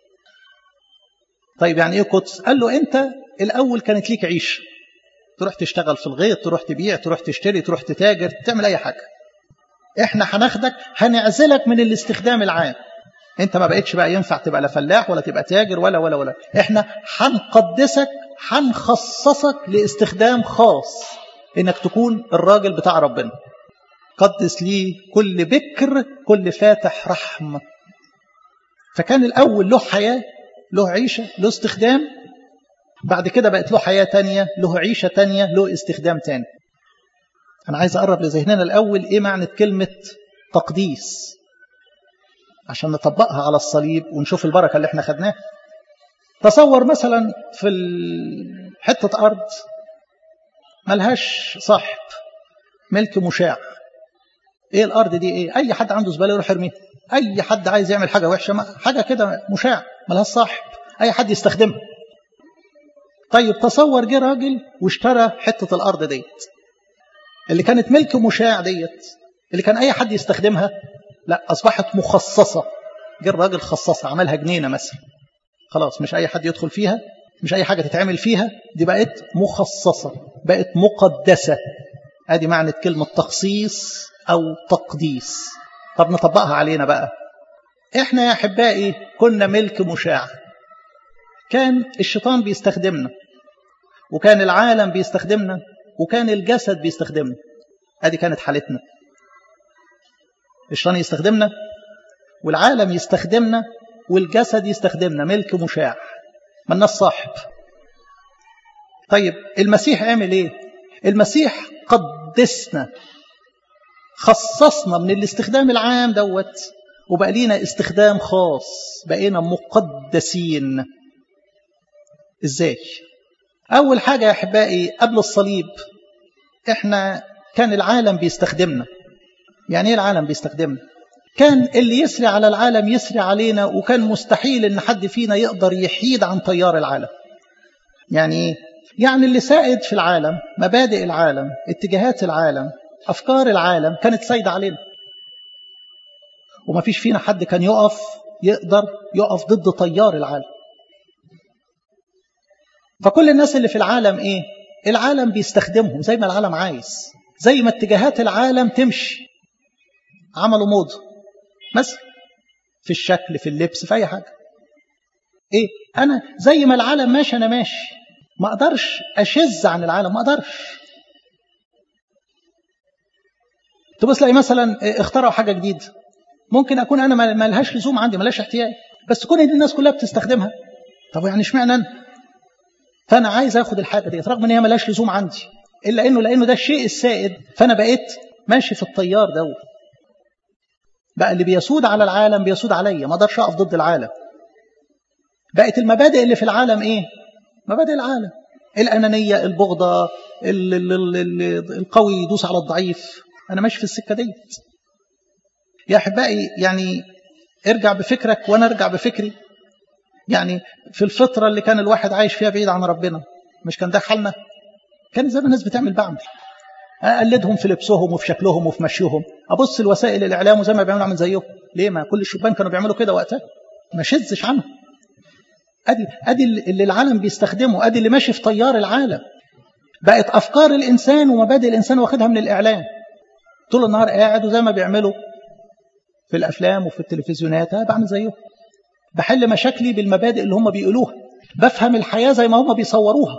طيب يعني ايه قدس قال له انت الاول كانت ليك عيش تروح تشتغل في الغيط تروح تبيع تروح تشتري تروح تتاجر تعمل اي حاجه احنا هناخدك هنعزلك من الاستخدام العام انت ما بقتش بقى ينفع تبقى لا فلاح ولا تبقى تاجر ولا ولا ولا احنا هنقدسك هنخصصك لاستخدام خاص انك تكون الراجل بتاع ربنا قدس لي كل بكر كل فاتح رحم فكان الاول له حياه له عيشه له استخدام بعد كده بقت له حياه تانية له عيشه تانية له استخدام تاني انا عايز اقرب لذهننا الاول ايه معنى كلمه تقديس عشان نطبقها على الصليب ونشوف البركة اللي احنا خدناها تصور مثلا في حتة أرض ملهاش صاحب ملك مشاع ايه الأرض دي ايه أي حد عنده زبالة يروح يرميها أي حد عايز يعمل حاجة وحشة حاجة كده مشاع ملهاش صاحب أي حد يستخدمها طيب تصور جه راجل واشترى حتة الأرض ديت اللي كانت ملك مشاع ديت اللي كان أي حد يستخدمها لا أصبحت مخصصة جه الراجل خصصها عملها جنينة مثلا خلاص مش أي حد يدخل فيها مش أي حاجة تتعمل فيها دي بقت مخصصة بقت مقدسة ادي معنى كلمة تخصيص أو تقديس طب نطبقها علينا بقى احنا يا أحبائي كنا ملك مشاع كان الشيطان بيستخدمنا وكان العالم بيستخدمنا وكان الجسد بيستخدمنا ادي كانت حالتنا الشيطان يستخدمنا والعالم يستخدمنا والجسد يستخدمنا ملك مشاع مالناش صاحب طيب المسيح عمل ايه المسيح قدسنا خصصنا من الاستخدام العام دوت وبقى لينا استخدام خاص بقينا مقدسين ازاي اول حاجه يا احبائي قبل الصليب احنا كان العالم بيستخدمنا يعني ايه العالم بيستخدمنا كان اللي يسري على العالم يسري علينا وكان مستحيل ان حد فينا يقدر يحيد عن تيار العالم يعني ايه يعني اللي سائد في العالم مبادئ العالم اتجاهات العالم افكار العالم كانت سايده علينا وما فيش فينا حد كان يقف يقدر يقف ضد تيار العالم فكل الناس اللي في العالم ايه العالم بيستخدمهم زي ما العالم عايز زي ما اتجاهات العالم تمشي عملوا موضة مثلا في الشكل في اللبس في اي حاجه ايه انا زي ما العالم ماشي انا ماشي ما اقدرش اشز عن العالم ما اقدرش تبص تلاقي مثلا اخترعوا حاجه جديده ممكن اكون انا ما لهاش لزوم عندي ما لهاش احتياج بس كون ان الناس كلها بتستخدمها طب يعني اشمعنى انا فانا عايز اخد الحاجه دي رغم ان هي ما لهاش لزوم عندي الا انه لانه ده الشيء السائد فانا بقيت ماشي في التيار دوت بقى اللي بيسود على العالم بيسود عليا ما اقدرش اقف ضد العالم بقت المبادئ اللي في العالم ايه مبادئ العالم الانانيه البغضه ال ال ال ال القوي يدوس على الضعيف انا ماشي في السكه ديت يا احبائي يعني ارجع بفكرك وانا ارجع بفكري يعني في الفتره اللي كان الواحد عايش فيها بعيد عن ربنا مش كان ده حالنا كان زي ما الناس بتعمل بعمل اقلدهم في لبسهم وفي شكلهم وفي مشيهم ابص لوسائل الاعلام وزي ما بيعملوا اعمل زيهم ليه ما كل الشبان كانوا بيعملوا كده وقتها ما شزش عنهم ادي ادي اللي العالم بيستخدمه ادي اللي ماشي في تيار العالم بقت افكار الانسان ومبادئ الانسان واخدها من الاعلام طول النهار قاعد وزي ما بيعملوا في الافلام وفي التلفزيونات بعمل زيهم بحل مشاكلي بالمبادئ اللي هم بيقولوها بفهم الحياه زي ما هم بيصوروها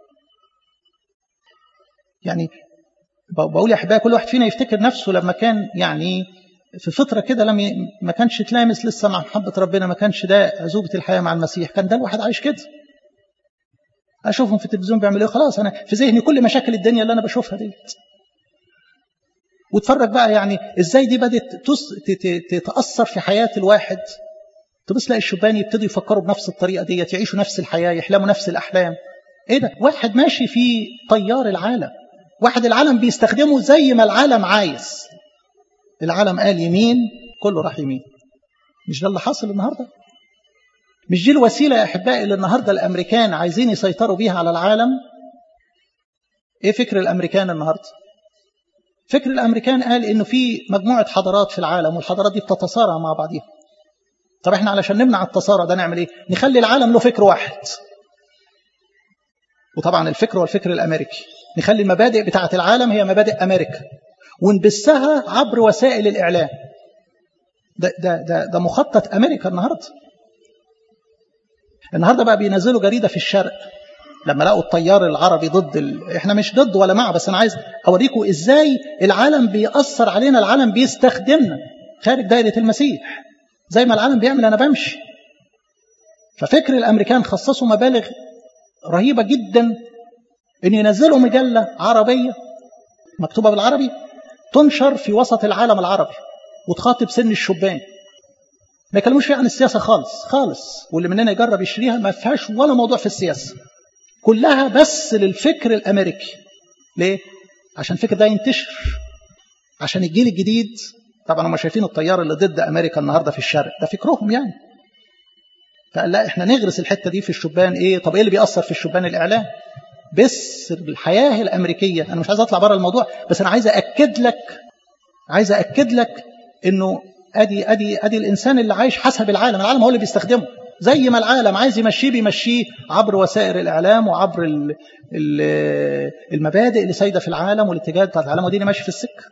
يعني بقول يا احبائي كل واحد فينا يفتكر نفسه لما كان يعني في فترة كده لم ي... ما كانش تلامس لسه مع محبة ربنا ما كانش ده عزوبة الحياة مع المسيح كان ده الواحد عايش كده أشوفهم في التلفزيون بيعملوا إيه خلاص أنا في ذهني كل مشاكل الدنيا اللي أنا بشوفها ديت واتفرج بقى يعني إزاي دي بدأت تس... تتأثر في حياة الواحد تبص تلاقي الشبان يبتدوا يفكروا بنفس الطريقة ديت يعيشوا نفس الحياة يحلموا نفس الأحلام إيه ده واحد ماشي في طيار العالم واحد العالم بيستخدمه زي ما العالم عايز العالم قال يمين كله راح يمين مش ده اللي حاصل النهارده مش دي الوسيله يا احبائي اللي النهارده الامريكان عايزين يسيطروا بيها على العالم ايه فكر الامريكان النهارده فكر الامريكان قال انه في مجموعه حضارات في العالم والحضارات دي بتتصارع مع بعضيها طب احنا علشان نمنع التصارع ده نعمل ايه نخلي العالم له فكر واحد وطبعا الفكر هو الفكر الامريكي نخلي المبادئ بتاعه العالم هي مبادئ امريكا ونبثها عبر وسائل الإعلام ده, ده, ده, ده مخطط أمريكا النهاردة النهاردة بقى بينزلوا جريدة في الشرق لما لقوا الطيار العربي ضد ال... احنا مش ضد ولا مع بس انا عايز اوريكم ازاي العالم بيأثر علينا العالم بيستخدمنا خارج دائرة المسيح زي ما العالم بيعمل انا بمشي ففكر الامريكان خصصوا مبالغ رهيبة جدا ان ينزلوا مجلة عربية مكتوبة بالعربي تنشر في وسط العالم العربي وتخاطب سن الشبان ما يكلموش فيها عن السياسة خالص خالص واللي مننا يجرب يشتريها ما فيهاش ولا موضوع في السياسة كلها بس للفكر الأمريكي ليه؟ عشان الفكر ده ينتشر عشان الجيل الجديد طبعا هم شايفين التيار اللي ضد أمريكا النهاردة في الشرق ده فكرهم يعني فقال لا احنا نغرس الحتة دي في الشبان ايه طب ايه اللي بيأثر في الشبان الإعلام بس الحياة الأمريكية أنا مش عايز أطلع بره الموضوع بس أنا عايز أأكد لك عايز أأكد لك إنه أدي أدي أدي الإنسان اللي عايش حسب العالم العالم هو اللي بيستخدمه زي ما العالم عايز يمشيه بيمشيه عبر وسائل الإعلام وعبر ال ال المبادئ اللي سايدة في العالم والاتجاهات بتاعت العالم ودي اللي ماشي في السكة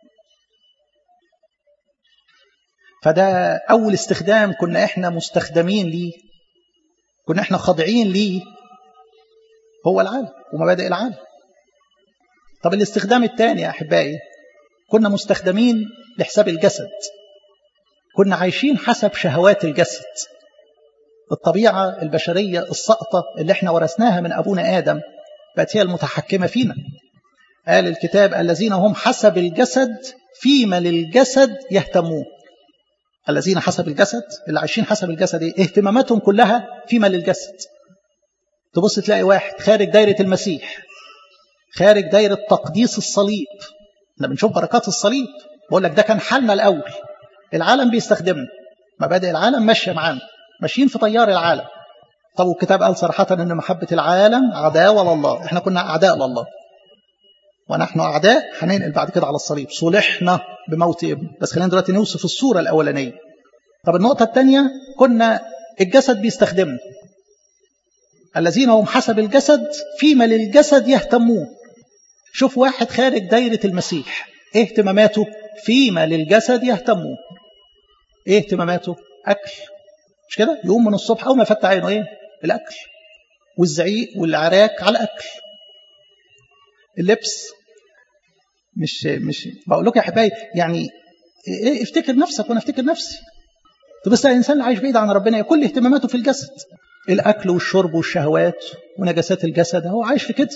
فده أول استخدام كنا إحنا مستخدمين ليه كنا إحنا خاضعين ليه هو العالم ومبادئ العالم طب الاستخدام الثاني يا أحبائي كنا مستخدمين لحساب الجسد كنا عايشين حسب شهوات الجسد الطبيعة البشرية السقطة اللي احنا ورثناها من أبونا آدم بقت هي المتحكمة فينا قال الكتاب الذين هم حسب الجسد فيما للجسد يهتمون الذين حسب الجسد اللي عايشين حسب الجسد ايه اهتماماتهم كلها فيما للجسد تبص تلاقي واحد خارج دايرة المسيح خارج دايرة تقديس الصليب احنا بنشوف بركات الصليب بقول لك ده كان حالنا الأول العالم بيستخدمنا مبادئ العالم ماشية معانا ماشيين في طيار العالم طب والكتاب قال صراحة أن محبة العالم عداوة لله احنا كنا أعداء لله ونحن أعداء هننقل بعد كده على الصليب صلحنا بموت ابن بس خلينا دلوقتي نوصف الصورة الأولانية طب النقطة الثانية كنا الجسد بيستخدمنا الذين هم حسب الجسد فيما للجسد يهتمون شوف واحد خارج دايرة المسيح ايه اهتماماته فيما للجسد يهتمون ايه اهتماماته اكل مش كده يقوم من الصبح اول ما يفتح عينه ايه الاكل والزعيق والعراك على الاكل اللبس مش مش بقول لكم يا حبايبي يعني إيه افتكر نفسك وانا افتكر نفسي طب بس الانسان اللي عايش بعيد عن ربنا كل اهتماماته في الجسد الاكل والشرب والشهوات ونجاسات الجسد هو عايش في كده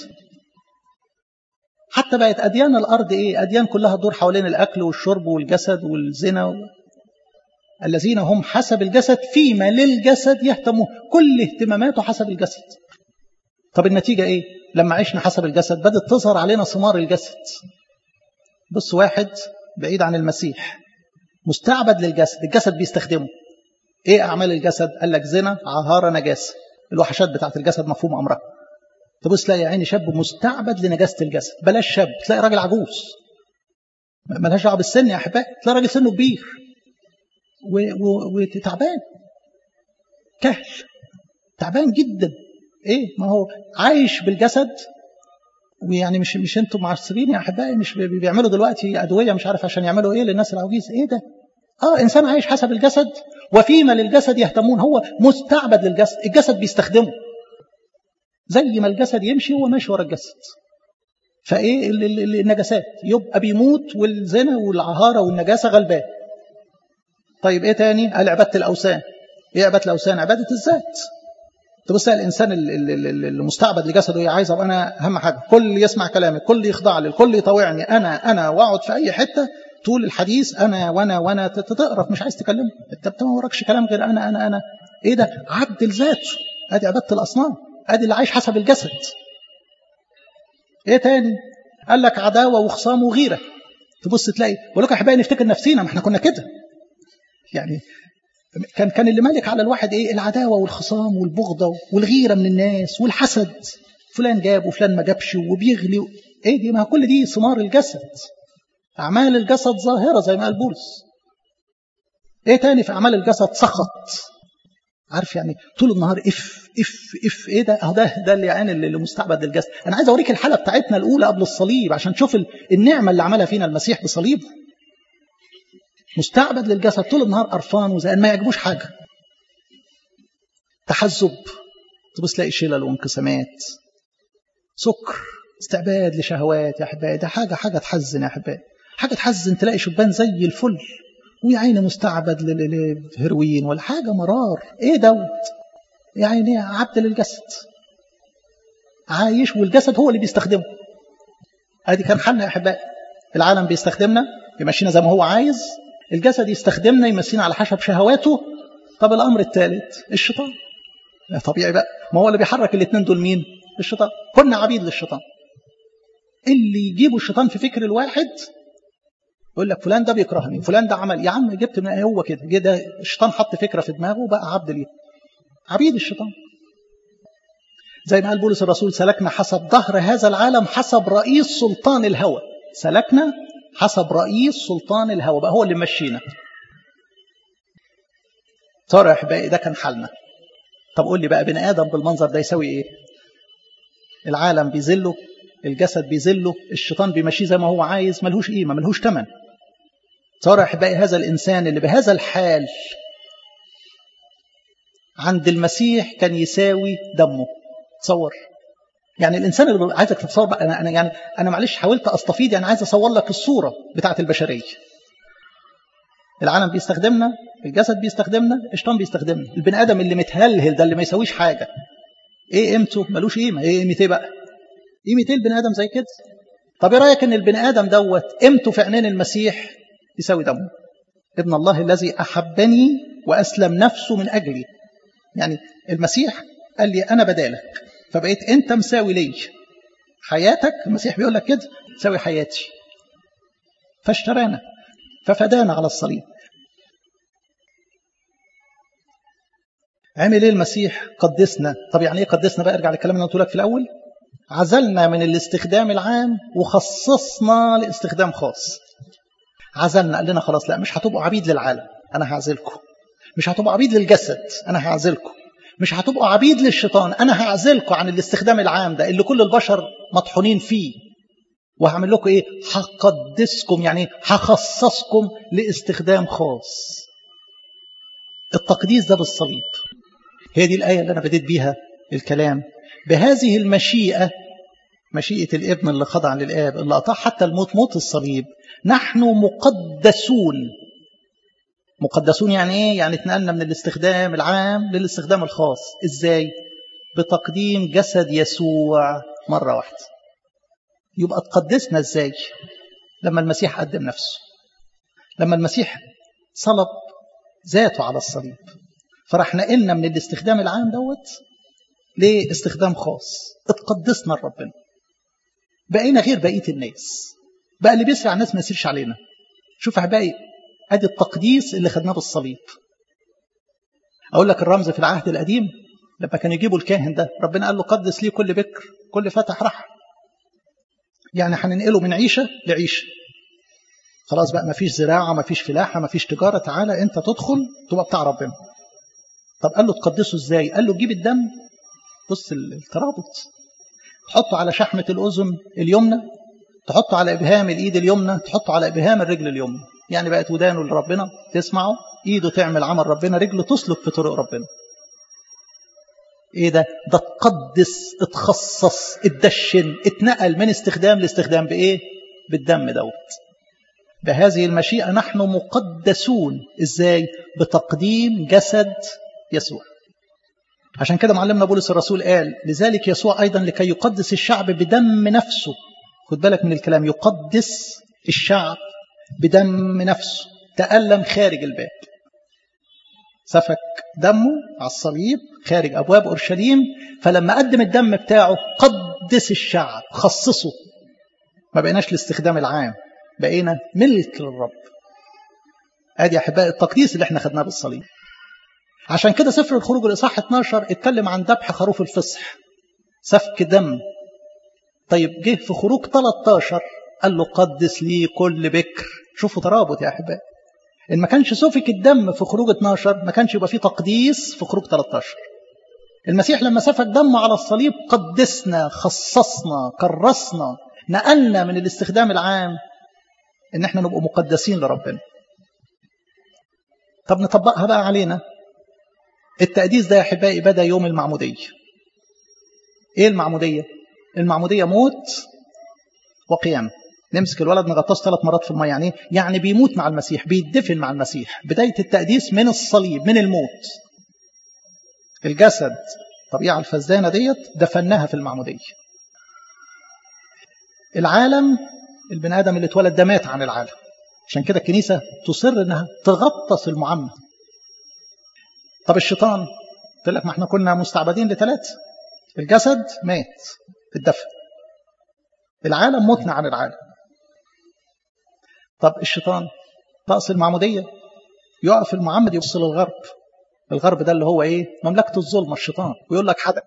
حتى بقت اديان الارض ايه اديان كلها تدور حوالين الاكل والشرب والجسد والزنا و... الذين هم حسب الجسد فيما للجسد يهتمون كل اهتماماته حسب الجسد طب النتيجه ايه لما عشنا حسب الجسد بدات تظهر علينا ثمار الجسد بص واحد بعيد عن المسيح مستعبد للجسد الجسد بيستخدمه ايه اعمال الجسد قال لك زنا عهاره نجاسه الوحشات بتاعت الجسد مفهوم امرها تبص تلاقي يا عيني شاب مستعبد لنجاسه الجسد بلاش شاب تلاقي راجل عجوز ملهاش دعوه بالسن يا احبائي تلاقي راجل سنه كبير وتعبان كهل تعبان جدا ايه ما هو عايش بالجسد ويعني مش مش انتم معصبين يا احبائي مش بيعملوا دلوقتي ادويه مش عارف عشان يعملوا ايه للناس العواجيز ايه ده اه انسان عايش حسب الجسد وفيما للجسد يهتمون هو مستعبد للجسد الجسد بيستخدمه زي ما الجسد يمشي هو ماشي ورا الجسد فايه النجاسات يبقى بيموت والزنا والعهاره والنجاسه غلبان طيب ايه تاني قال عباده الاوثان ايه عباده الاوثان عباده الذات تبص الانسان المستعبد لجسده عايز ابقى انا اهم حاجه كل يسمع كلامي كل يخضع لي الكل يطوعني انا انا واقعد في اي حته طول الحديث انا وانا وانا تقرف مش عايز تكلمه انت ما وراكش كلام غير انا انا انا ايه ده عبد الذات ادي عباده الاصنام ادي اللي عايش حسب الجسد ايه تاني قال لك عداوه وخصام وغيره تبص تلاقي بقول لك يا احبائي نفتكر نفسينا ما احنا كنا كده يعني كان كان اللي مالك على الواحد ايه العداوه والخصام والبغضه والغيره من الناس والحسد فلان جاب وفلان ما جابش وبيغلي ايه دي ما كل دي ثمار الجسد اعمال الجسد ظاهره زي ما قال بولس ايه تاني في اعمال الجسد سخط عارف يعني طول النهار اف اف اف ايه ده اهو ده ده اللي يعني اللي مستعبد للجسد انا عايز اوريك الحاله بتاعتنا الاولى قبل الصليب عشان تشوف النعمه اللي عملها فينا المسيح بصليبه مستعبد للجسد طول النهار قرفان وزهقان ما يعجبوش حاجه تحزب تبص تلاقي شلل وانقسامات سكر استعباد لشهوات يا احبائي ده حاجه حاجه تحزن يا احبائي حاجه تحزن تلاقي شبان زي الفل ويا عيني مستعبد للهيروين ولا حاجه مرار ايه دوت يا عيني عبد للجسد عايش والجسد هو اللي بيستخدمه ادي كان حالنا يا احبائي العالم بيستخدمنا يمشينا زي ما هو عايز الجسد يستخدمنا يمسينا على حسب شهواته طب الامر الثالث الشيطان طبيعي بقى ما هو اللي بيحرك الاثنين دول مين الشيطان كنا عبيد للشيطان اللي يجيبوا الشيطان في فكر الواحد يقول لك فلان ده بيكرهني فلان ده عمل يا عم جبت من هو كده كده الشيطان حط فكره في دماغه وبقى عبد ليه عبيد الشيطان زي ما قال بولس الرسول سلكنا حسب ظهر هذا العالم حسب رئيس سلطان الهوى سلكنا حسب رئيس سلطان الهوى بقى هو اللي مشينا ترى يا احبائي ده كان حالنا طب قول لي بقى بني ادم بالمنظر ده يساوي ايه العالم بيذله الجسد بيذله الشيطان بيمشيه زي ما هو عايز ملهوش قيمه ملهوش ثمن ترى احبائي هذا الانسان اللي بهذا الحال عند المسيح كان يساوي دمه تصور يعني الانسان اللي عايزك تتصور بقى انا انا يعني انا معلش حاولت استفيد يعني عايز اصور لك الصوره بتاعت البشريه العالم بيستخدمنا الجسد بيستخدمنا الشيطان بيستخدمنا البني ادم اللي متهلهل ده اللي ما يساويش حاجه ايه قيمته ملوش قيمه ايه قيمه ايه بقى قيمه ايه البني ادم زي كده طب ايه رايك ان البني ادم دوت قيمته في عينين المسيح يساوي دمه ابن الله الذي احبني واسلم نفسه من اجلي يعني المسيح قال لي انا بدالك فبقيت انت مساوي لي حياتك المسيح بيقول لك كده تساوي حياتي فاشترانا ففدانا على الصليب عمل ايه المسيح قدسنا طب يعني ايه قدسنا بقى ارجع للكلام اللي قلت لك في الاول عزلنا من الاستخدام العام وخصصنا لاستخدام خاص عزلنا قال لنا خلاص لا مش هتبقوا عبيد للعالم انا هعزلكم مش هتبقوا عبيد للجسد انا هعزلكم مش هتبقوا عبيد للشيطان انا هعزلكم عن الاستخدام العام ده اللي كل البشر مطحونين فيه وهعمل لكم ايه هقدسكم يعني هخصصكم لاستخدام خاص التقديس ده بالصليب هي دي الآية اللي أنا بديت بيها الكلام بهذه المشيئة مشيئة الابن اللي خضع للآب اللي أطاع حتى الموت موت الصليب نحن مقدسون مقدسون يعني ايه يعني اتنقلنا من الاستخدام العام للاستخدام الخاص ازاي بتقديم جسد يسوع مرة واحدة يبقى تقدسنا ازاي لما المسيح قدم نفسه لما المسيح صلب ذاته على الصليب فراح نقلنا من الاستخدام العام دوت لاستخدام خاص اتقدسنا لربنا بقينا غير بقية الناس بقى اللي بيسرع الناس ما يسيرش علينا شوف يا احبائي ادي التقديس اللي خدناه بالصليب اقول لك الرمز في العهد القديم لما كانوا يجيبوا الكاهن ده ربنا قال له قدس لي كل بكر كل فتح رحم يعني هننقله من عيشه لعيشه خلاص بقى ما فيش زراعه ما فيش فلاحه ما فيش تجاره تعالى انت تدخل تبقى بتاع ربنا طب قال له تقدسه ازاي قال له تجيب الدم بص الترابط تحطه على شحمه الاذن اليمنى تحطه على ابهام الايد اليمنى تحطه على ابهام الرجل اليمنى يعني بقت ودانه لربنا تسمعه ايده تعمل عمل ربنا رجله تسلك في طرق ربنا ايه ده ده تقدس اتخصص اتدشن اتنقل من استخدام لاستخدام بايه بالدم دوت بهذه المشيئة نحن مقدسون ازاي بتقديم جسد يسوع عشان كده معلمنا بولس الرسول قال لذلك يسوع أيضا لكي يقدس الشعب بدم نفسه خد بالك من الكلام يقدس الشعب بدم نفسه تألم خارج الباب سفك دمه على الصليب خارج أبواب أورشليم فلما قدم الدم بتاعه قدس الشعب خصصه ما بقيناش لاستخدام العام بقينا ملك للرب ادي يا احبائي التقديس اللي احنا خدناه بالصليب عشان كده سفر الخروج الاصحاح 12 اتكلم عن ذبح خروف الفصح سفك دم طيب جه في خروج 13 قال له قدس لي كل بكر شوفوا ترابط يا احبائي ان ما كانش سفك الدم في خروج 12 ما كانش يبقى فيه تقديس في خروج 13 المسيح لما سفك دمه على الصليب قدسنا خصصنا كرسنا نقلنا من الاستخدام العام ان احنا نبقى مقدسين لربنا طب نطبقها بقى علينا التقديس ده يا احبائي بدا يوم المعموديه ايه المعموديه المعموديه موت وقيامه نمسك الولد نغطسه ثلاث مرات في الميه يعني ايه يعني بيموت مع المسيح بيدفن مع المسيح بدايه التقديس من الصليب من الموت الجسد الطبيعه الفزانه ديت دفناها في المعموديه العالم البني ادم اللي اتولد ده مات عن العالم عشان كده الكنيسه تصر انها تغطس المعمد طب الشيطان قلت لك ما احنا كنا مستعبدين لثلاثه الجسد مات في الدفن العالم متنا عن العالم طب الشيطان طقس المعموديه يقف المعمد يبص للغرب الغرب ده اللي هو ايه مملكه الظلمه الشيطان ويقول لك حدك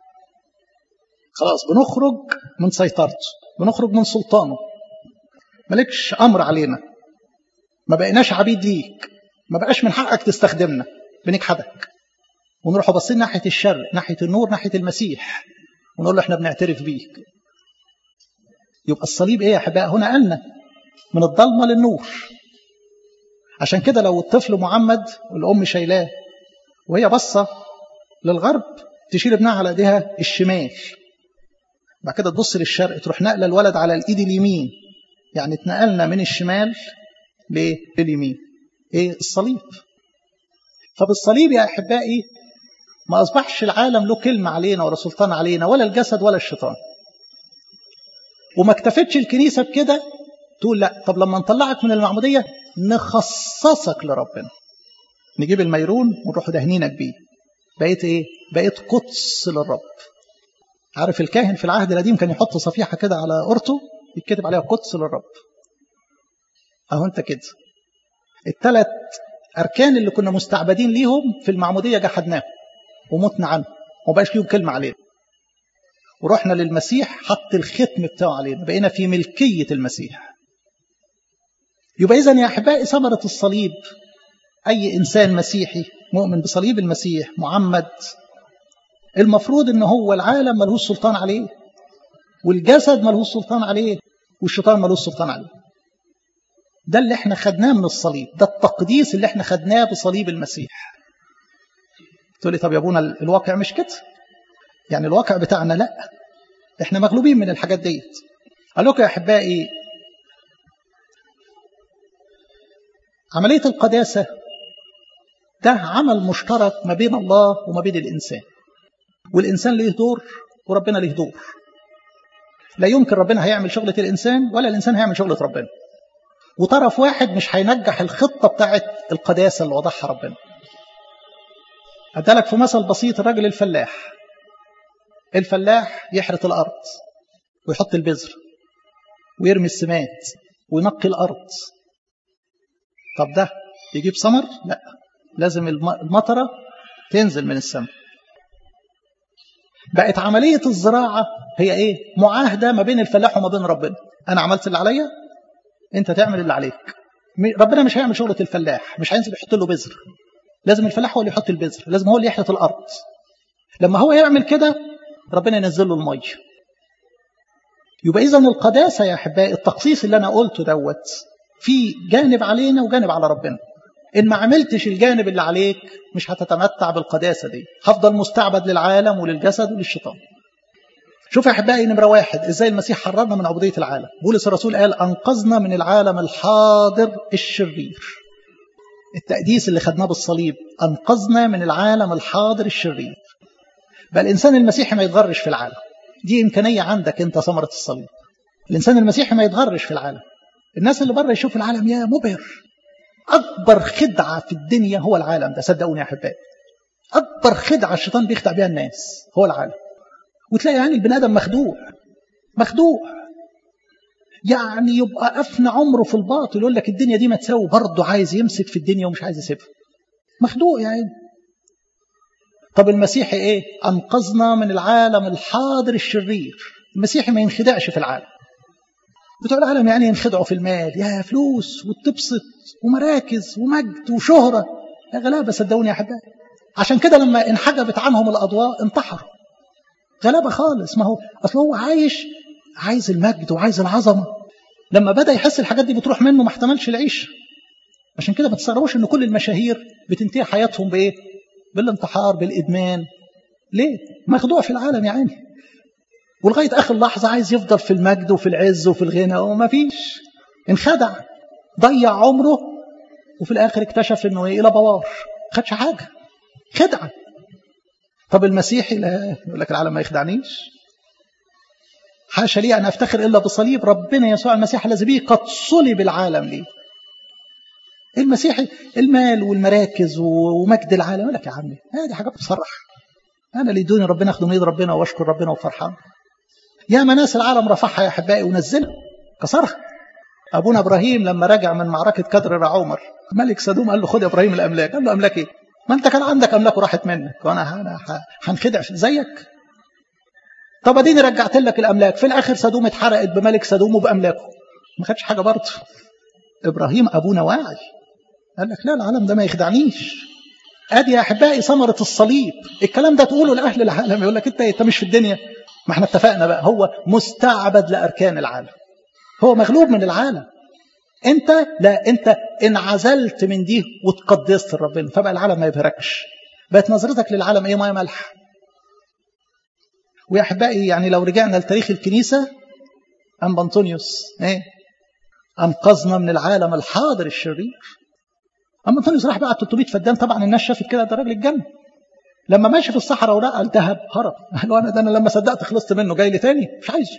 خلاص بنخرج من سيطرته بنخرج من سلطانه مالكش امر علينا ما بقيناش عبيد ليك ما بقاش من حقك تستخدمنا بنجحدك ونروح باصين ناحيه الشرق ناحيه النور ناحيه المسيح ونقول له احنا بنعترف بيك يبقى الصليب ايه يا احباء هنا قالنا من الضلمه للنور عشان كده لو الطفل معمد والام شايلاه وهي باصه للغرب تشيل ابنها على ايديها الشمال بعد كده تبص للشرق تروح نقله الولد على الايد اليمين يعني اتنقلنا من الشمال لليمين ايه الصليب فبالصليب يا احبائي ما اصبحش العالم له كلمه علينا ولا سلطان علينا ولا الجسد ولا الشيطان وما اكتفتش الكنيسه بكده تقول لا طب لما نطلعك من المعموديه نخصصك لربنا نجيب الميرون ونروح دهنينك بيه بقيت ايه بقيت قدس للرب عارف الكاهن في العهد القديم كان يحط صفيحه كده على قرطه يتكتب عليها قدس للرب اهو انت كده الثلاث اركان اللي كنا مستعبدين ليهم في المعموديه جحدناهم ومتنا عنهم وما بقاش ليهم كلمه علينا ورحنا للمسيح حط الختم بتاعه علينا بقينا في ملكيه المسيح يبقى اذا يا احبائي ثمره الصليب اي انسان مسيحي مؤمن بصليب المسيح معمد المفروض ان هو العالم ملهوش سلطان عليه والجسد ملهوش سلطان عليه والشيطان ملهوش سلطان عليه ده اللي احنا خدناه من الصليب ده التقديس اللي احنا خدناه بصليب المسيح تقول لي طب يا ابونا الواقع مش كده يعني الواقع بتاعنا لا احنا مغلوبين من الحاجات ديت قال لكم يا احبائي عمليه القداسه ده عمل مشترك ما بين الله وما بين الانسان والإنسان له دور وربنا له دور لا يمكن ربنا هيعمل شغلة الإنسان ولا الإنسان هيعمل شغلة ربنا وطرف واحد مش هينجح الخطة بتاعت القداسة اللي وضعها ربنا أدالك في مثل بسيط الراجل الفلاح الفلاح يحرث الأرض ويحط البذر ويرمي السمات وينقي الأرض طب ده يجيب ثمر لا لازم المطرة تنزل من السماء بقت عملية الزراعة هي ايه معاهدة ما بين الفلاح وما بين ربنا انا عملت اللي عليا انت تعمل اللي عليك ربنا مش هيعمل شغلة الفلاح مش هينزل يحط له بذر لازم الفلاح هو اللي يحط البذر لازم هو اللي يحيط الارض لما هو يعمل كده ربنا ينزل له الميه يبقى اذا القداسه يا احبائي التخصيص اللي انا قلته دوت في جانب علينا وجانب على ربنا ان ما عملتش الجانب اللي عليك مش هتتمتع بالقداسه دي هفضل مستعبد للعالم وللجسد وللشيطان شوف يا احبائي نمره واحد ازاي المسيح حررنا من عبوديه العالم بولس الرسول قال انقذنا من العالم الحاضر الشرير التقديس اللي خدناه بالصليب انقذنا من العالم الحاضر الشرير بقى الانسان المسيحي ما يتغرش في العالم دي امكانيه عندك انت ثمره الصليب الانسان المسيحي ما يتغرش في العالم الناس اللي بره يشوف العالم يا مبهر اكبر خدعه في الدنيا هو العالم ده صدقوني يا احبائي اكبر خدعه الشيطان بيخدع بيها الناس هو العالم وتلاقي يعني البني ادم مخدوع مخدوع يعني يبقى افنى عمره في الباطل يقول لك الدنيا دي ما تساوي برضه عايز يمسك في الدنيا ومش عايز يسيبها مخدوع يا عيني طب المسيحي ايه انقذنا من العالم الحاضر الشرير المسيحي ما ينخدعش في العالم بتوع العالم يعني ينخدعوا في المال يا فلوس وتبسط ومراكز ومجد وشهرة يا غلابة صدقوني يا حبايبي عشان كده لما انحجبت عنهم الأضواء انتحروا غلابة خالص ما هو أصل هو عايش عايز المجد وعايز العظمة لما بدأ يحس الحاجات دي بتروح منه ما احتملش العيش عشان كده ما تستغربوش ان كل المشاهير بتنتهي حياتهم بايه بالانتحار بالادمان ليه مخدوع في العالم يا عيني ولغايه اخر لحظه عايز يفضل في المجد وفي العز وفي الغنى وما فيش انخدع ضيع عمره وفي الاخر اكتشف انه ايه لا بوار خدش حاجه خدعه طب المسيحي لا يقول لك العالم ما يخدعنيش حاشا لي ان افتخر الا بصليب ربنا يسوع المسيح الذي به قد صلب العالم لي المسيحي المال والمراكز ومجد العالم يقول لك يا عمي هذه حاجات بتصرح انا اللي يدوني ربنا اخده من ايد ربنا واشكر ربنا وفرحان يا ناس العالم رفعها يا احبائي ونزلها كسرها ابونا ابراهيم لما رجع من معركه كدر رعومر ملك سدوم قال له خد يا ابراهيم الاملاك قال له املاك ايه ما انت كان عندك املاك وراحت منك وانا انا هنخدع زيك طب اديني رجعت لك الاملاك في الاخر سدوم اتحرقت بملك سدوم وباملاكه ما خدش حاجه برضه ابراهيم ابونا واعي قال لك لا العالم ده ما يخدعنيش ادي يا احبائي ثمره الصليب الكلام ده تقوله لاهل العالم يقول لك انت انت مش في الدنيا ما احنا اتفقنا بقى هو مستعبد لاركان العالم هو مغلوب من العالم انت لا انت انعزلت من دي وتقدست لربنا فبقى العالم ما يبهركش بقت نظرتك للعالم ايه ميه ملح ويا احبائي يعني لو رجعنا لتاريخ الكنيسه ام بنطونيوس ايه انقذنا من العالم الحاضر الشرير اما انطونيوس راح بقى 300 فدان طبعا الناس شافت كده ده راجل الجنه لما ماشي في الصحراء ولقى الذهب هرب قال انا ده انا لما صدقت خلصت منه جاي لي تاني مش عايزه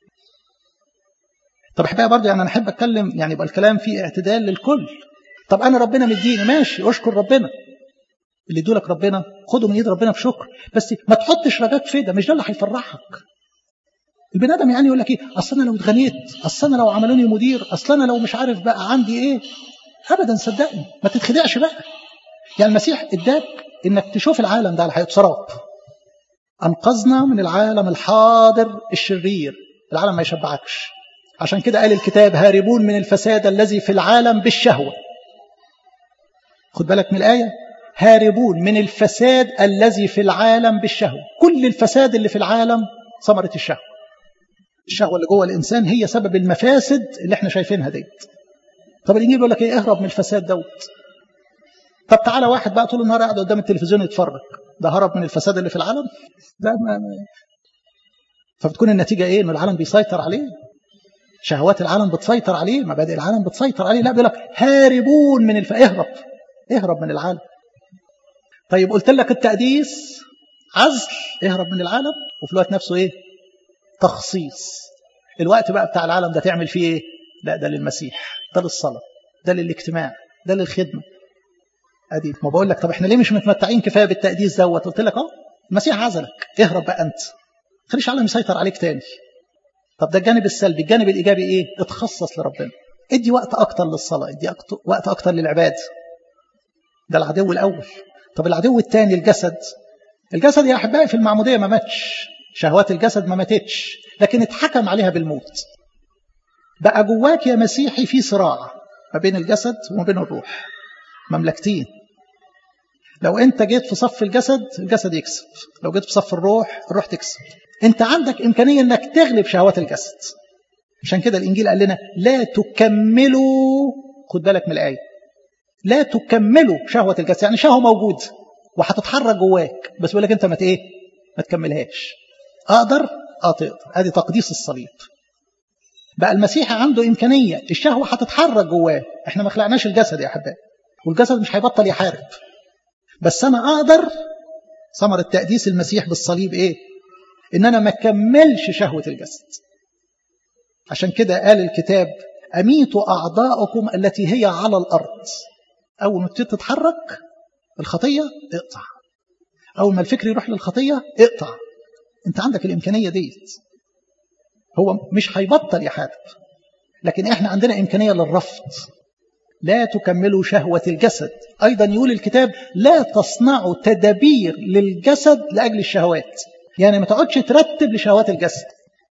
طب احبائي برضه يعني انا احب اتكلم يعني يبقى الكلام فيه اعتدال للكل طب انا ربنا مديني ماشي اشكر ربنا اللي يدولك ربنا خده من ايد ربنا بشكر بس ما تحطش رجاك في ده مش ده اللي هيفرحك البني ادم يعني يقول لك ايه اصل انا لو اتغنيت اصل انا لو عملوني مدير اصل انا لو مش عارف بقى عندي ايه ابدا صدقني ما تتخدعش بقى يعني المسيح اداك انك تشوف العالم ده على حقيقته سراب انقذنا من العالم الحاضر الشرير العالم ما يشبعكش عشان كده قال الكتاب هاربون من الفساد الذي في العالم بالشهوه خد بالك من الايه هاربون من الفساد الذي في العالم بالشهوه كل الفساد اللي في العالم ثمره الشهوه الشهوه اللي جوه الانسان هي سبب المفاسد اللي احنا شايفينها ديت طب الانجيل بيقول لك ايه اهرب من الفساد دوت طب تعالى واحد بقى طول النهار قاعد قدام التلفزيون يتفرج ده هرب من الفساد اللي في العالم لا ما ما. فبتكون النتيجه ايه ان العالم بيسيطر عليه شهوات العالم بتسيطر عليه مبادئ العالم بتسيطر عليه لا بيقول لك هاربون من الف اهرب اهرب من العالم طيب قلت لك التقديس عزل اهرب من العالم وفي الوقت نفسه ايه تخصيص الوقت بقى بتاع العالم ده تعمل فيه ايه لا ده للمسيح ده للصلاة ده للاجتماع ده للخدمة ادي ما بقول لك طب احنا ليه مش متمتعين كفايه بالتقديس دوت قلت لك اه المسيح عزلك اهرب بقى انت خليش العالم يسيطر عليك تاني طب ده الجانب السلبي الجانب الايجابي ايه اتخصص لربنا ادي وقت اكتر للصلاه ادي وقت اكتر للعباده ده العدو الاول طب العدو الثاني الجسد الجسد يا احبائي في المعموديه ما ماتش شهوات الجسد ما ماتتش لكن اتحكم عليها بالموت بقى جواك يا مسيحي في صراع ما بين الجسد وما بين الروح مملكتين لو انت جيت في صف الجسد الجسد يكسب لو جيت في صف الروح الروح تكسب انت عندك امكانيه انك تغلب شهوات الجسد عشان كده الانجيل قال لنا لا تكملوا خد بالك من الايه لا تكملوا شهوه الجسد يعني شهوه موجود وهتتحرك جواك بس بيقول لك انت ما ايه ما تكملهاش اقدر اه تقدر ادي تقديس الصليب بقى المسيح عنده امكانيه الشهوه هتتحرك جواه احنا ما خلقناش الجسد يا احبائي والجسد مش هيبطل يحارب بس انا اقدر ثمره تقديس المسيح بالصليب ايه ان انا ما اكملش شهوه الجسد عشان كده قال الكتاب اميتوا اعضاءكم التي هي على الارض اول ما تبتدي تتحرك الخطيه اقطع اول ما الفكر يروح للخطيه اقطع انت عندك الامكانيه ديت هو مش هيبطل يحارب لكن احنا عندنا امكانيه للرفض لا تكملوا شهوه الجسد ايضا يقول الكتاب لا تصنعوا تدابير للجسد لاجل الشهوات يعني ما تقعدش ترتب لشهوات الجسد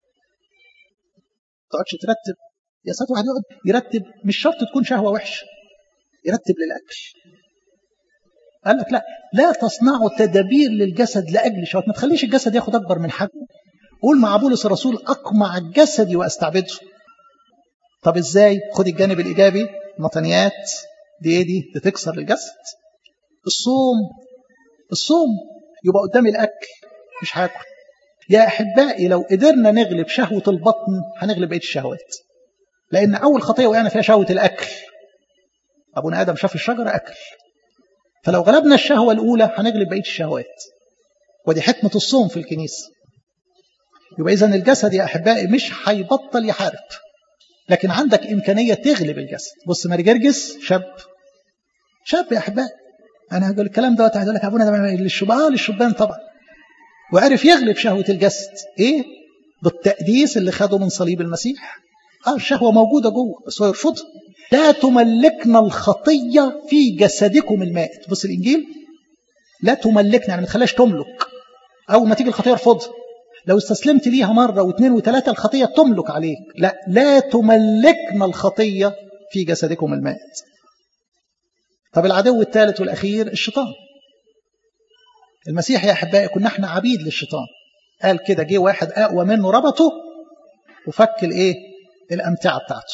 ما تقعدش ترتب يا ساتر واحد يقعد يرتب مش شرط تكون شهوه وحشه يرتب للاكل قال لك لا لا تصنعوا تدابير للجسد لاجل شهوات ما تخليش الجسد ياخد اكبر من حجمه قول مع بولس الرسول اقمع الجسد واستعبده طب ازاي خد الجانب الايجابي مطنيات دي ايه دي بتكسر الجسد الصوم الصوم يبقى قدامي الاكل مش هاكل يا احبائي لو قدرنا نغلب شهوه البطن هنغلب بقيه الشهوات لان اول خطيه وقعنا فيها شهوه الاكل ابونا ادم شاف الشجره اكل فلو غلبنا الشهوه الاولى هنغلب بقيه الشهوات ودي حكمه الصوم في الكنيسه يبقى اذا الجسد يا احبائي مش هيبطل يحارب لكن عندك امكانيه تغلب الجسد بص ماري جرجس شاب شاب يا احبائي انا هقول الكلام دوت هقول لك ابونا ده للشبان للشبان طبعا وعرف يغلب شهوه الجسد ايه بالتقديس اللي خده من صليب المسيح اه الشهوه موجوده جوه بس هو يرفضها لا تملكنا الخطيه في جسدكم المائت بص الانجيل لا تملكنا يعني ما تخليهاش تملك اول ما تيجي الخطيه ارفضها لو استسلمت ليها مرة واثنين وثلاثة الخطية تملك عليك لا لا تملكنا الخطية في جسدكم المائت طب العدو الثالث والأخير الشيطان المسيح يا أحبائي كنا احنا عبيد للشيطان قال كده جه واحد أقوى منه ربطه وفك الايه الأمتعة بتاعته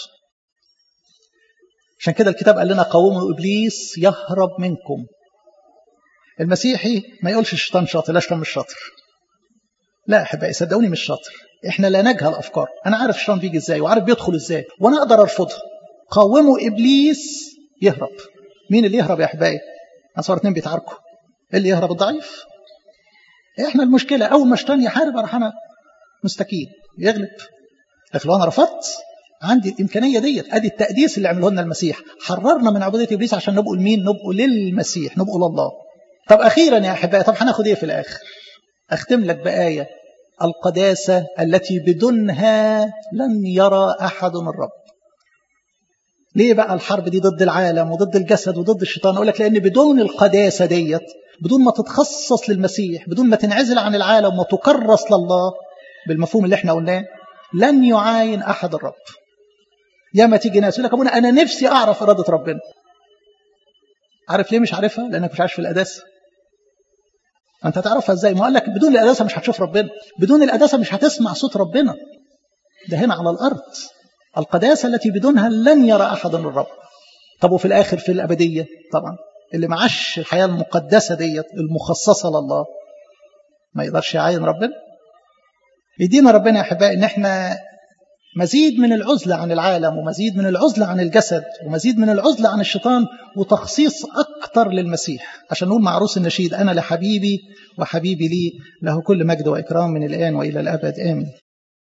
عشان كده الكتاب قال لنا قوموا إبليس يهرب منكم المسيحي ما يقولش الشيطان شاطر لا الشيطان مش شاطر لا احبائي صدقوني مش شاطر احنا لا نجهل افكار انا عارف الشيطان بيجي ازاي وعارف بيدخل ازاي وانا اقدر ارفضها قاوموا ابليس يهرب مين اللي يهرب يا احبائي صار اتنين بيتعاركوا اللي يهرب الضعيف احنا المشكله اول ما الشيطان يحارب اروح انا مستكين يغلب لكن لو انا رفضت عندي الامكانيه ديت ادي التقديس اللي عمله لنا المسيح حررنا من عبوديه ابليس عشان نبقوا لمين نبقوا للمسيح نبقوا لله طب اخيرا يا احبائي طب هناخد ايه في الاخر أختم لك بآية القداسة التي بدونها لن يرى أحد الرب ليه بقى الحرب دي ضد العالم وضد الجسد وضد الشيطان أقول لك لأن بدون القداسة ديت بدون ما تتخصص للمسيح بدون ما تنعزل عن العالم وما تكرس لله بالمفهوم اللي احنا قلناه لن يعاين أحد الرب يا ما تيجي ناس يقول لك أبونا أنا نفسي أعرف إرادة ربنا عارف ليه مش عارفها لأنك مش عايش في القداسة انت هتعرفها ازاي ما قال لك بدون القداسه مش هتشوف ربنا بدون القداسه مش هتسمع صوت ربنا ده هنا على الارض القداسه التي بدونها لن يرى احد الرب طب وفي الاخر في الابديه طبعا اللي معاش الحياه المقدسه ديت المخصصه لله ما يقدرش يعاين ربنا يدينا ربنا يا احبائي ان احنا مزيد من العزلة عن العالم ومزيد من العزلة عن الجسد ومزيد من العزلة عن الشيطان وتخصيص أكثر للمسيح عشان نقول مع عروس النشيد أنا لحبيبي وحبيبي لي له كل مجد وإكرام من الآن وإلى الأبد آمين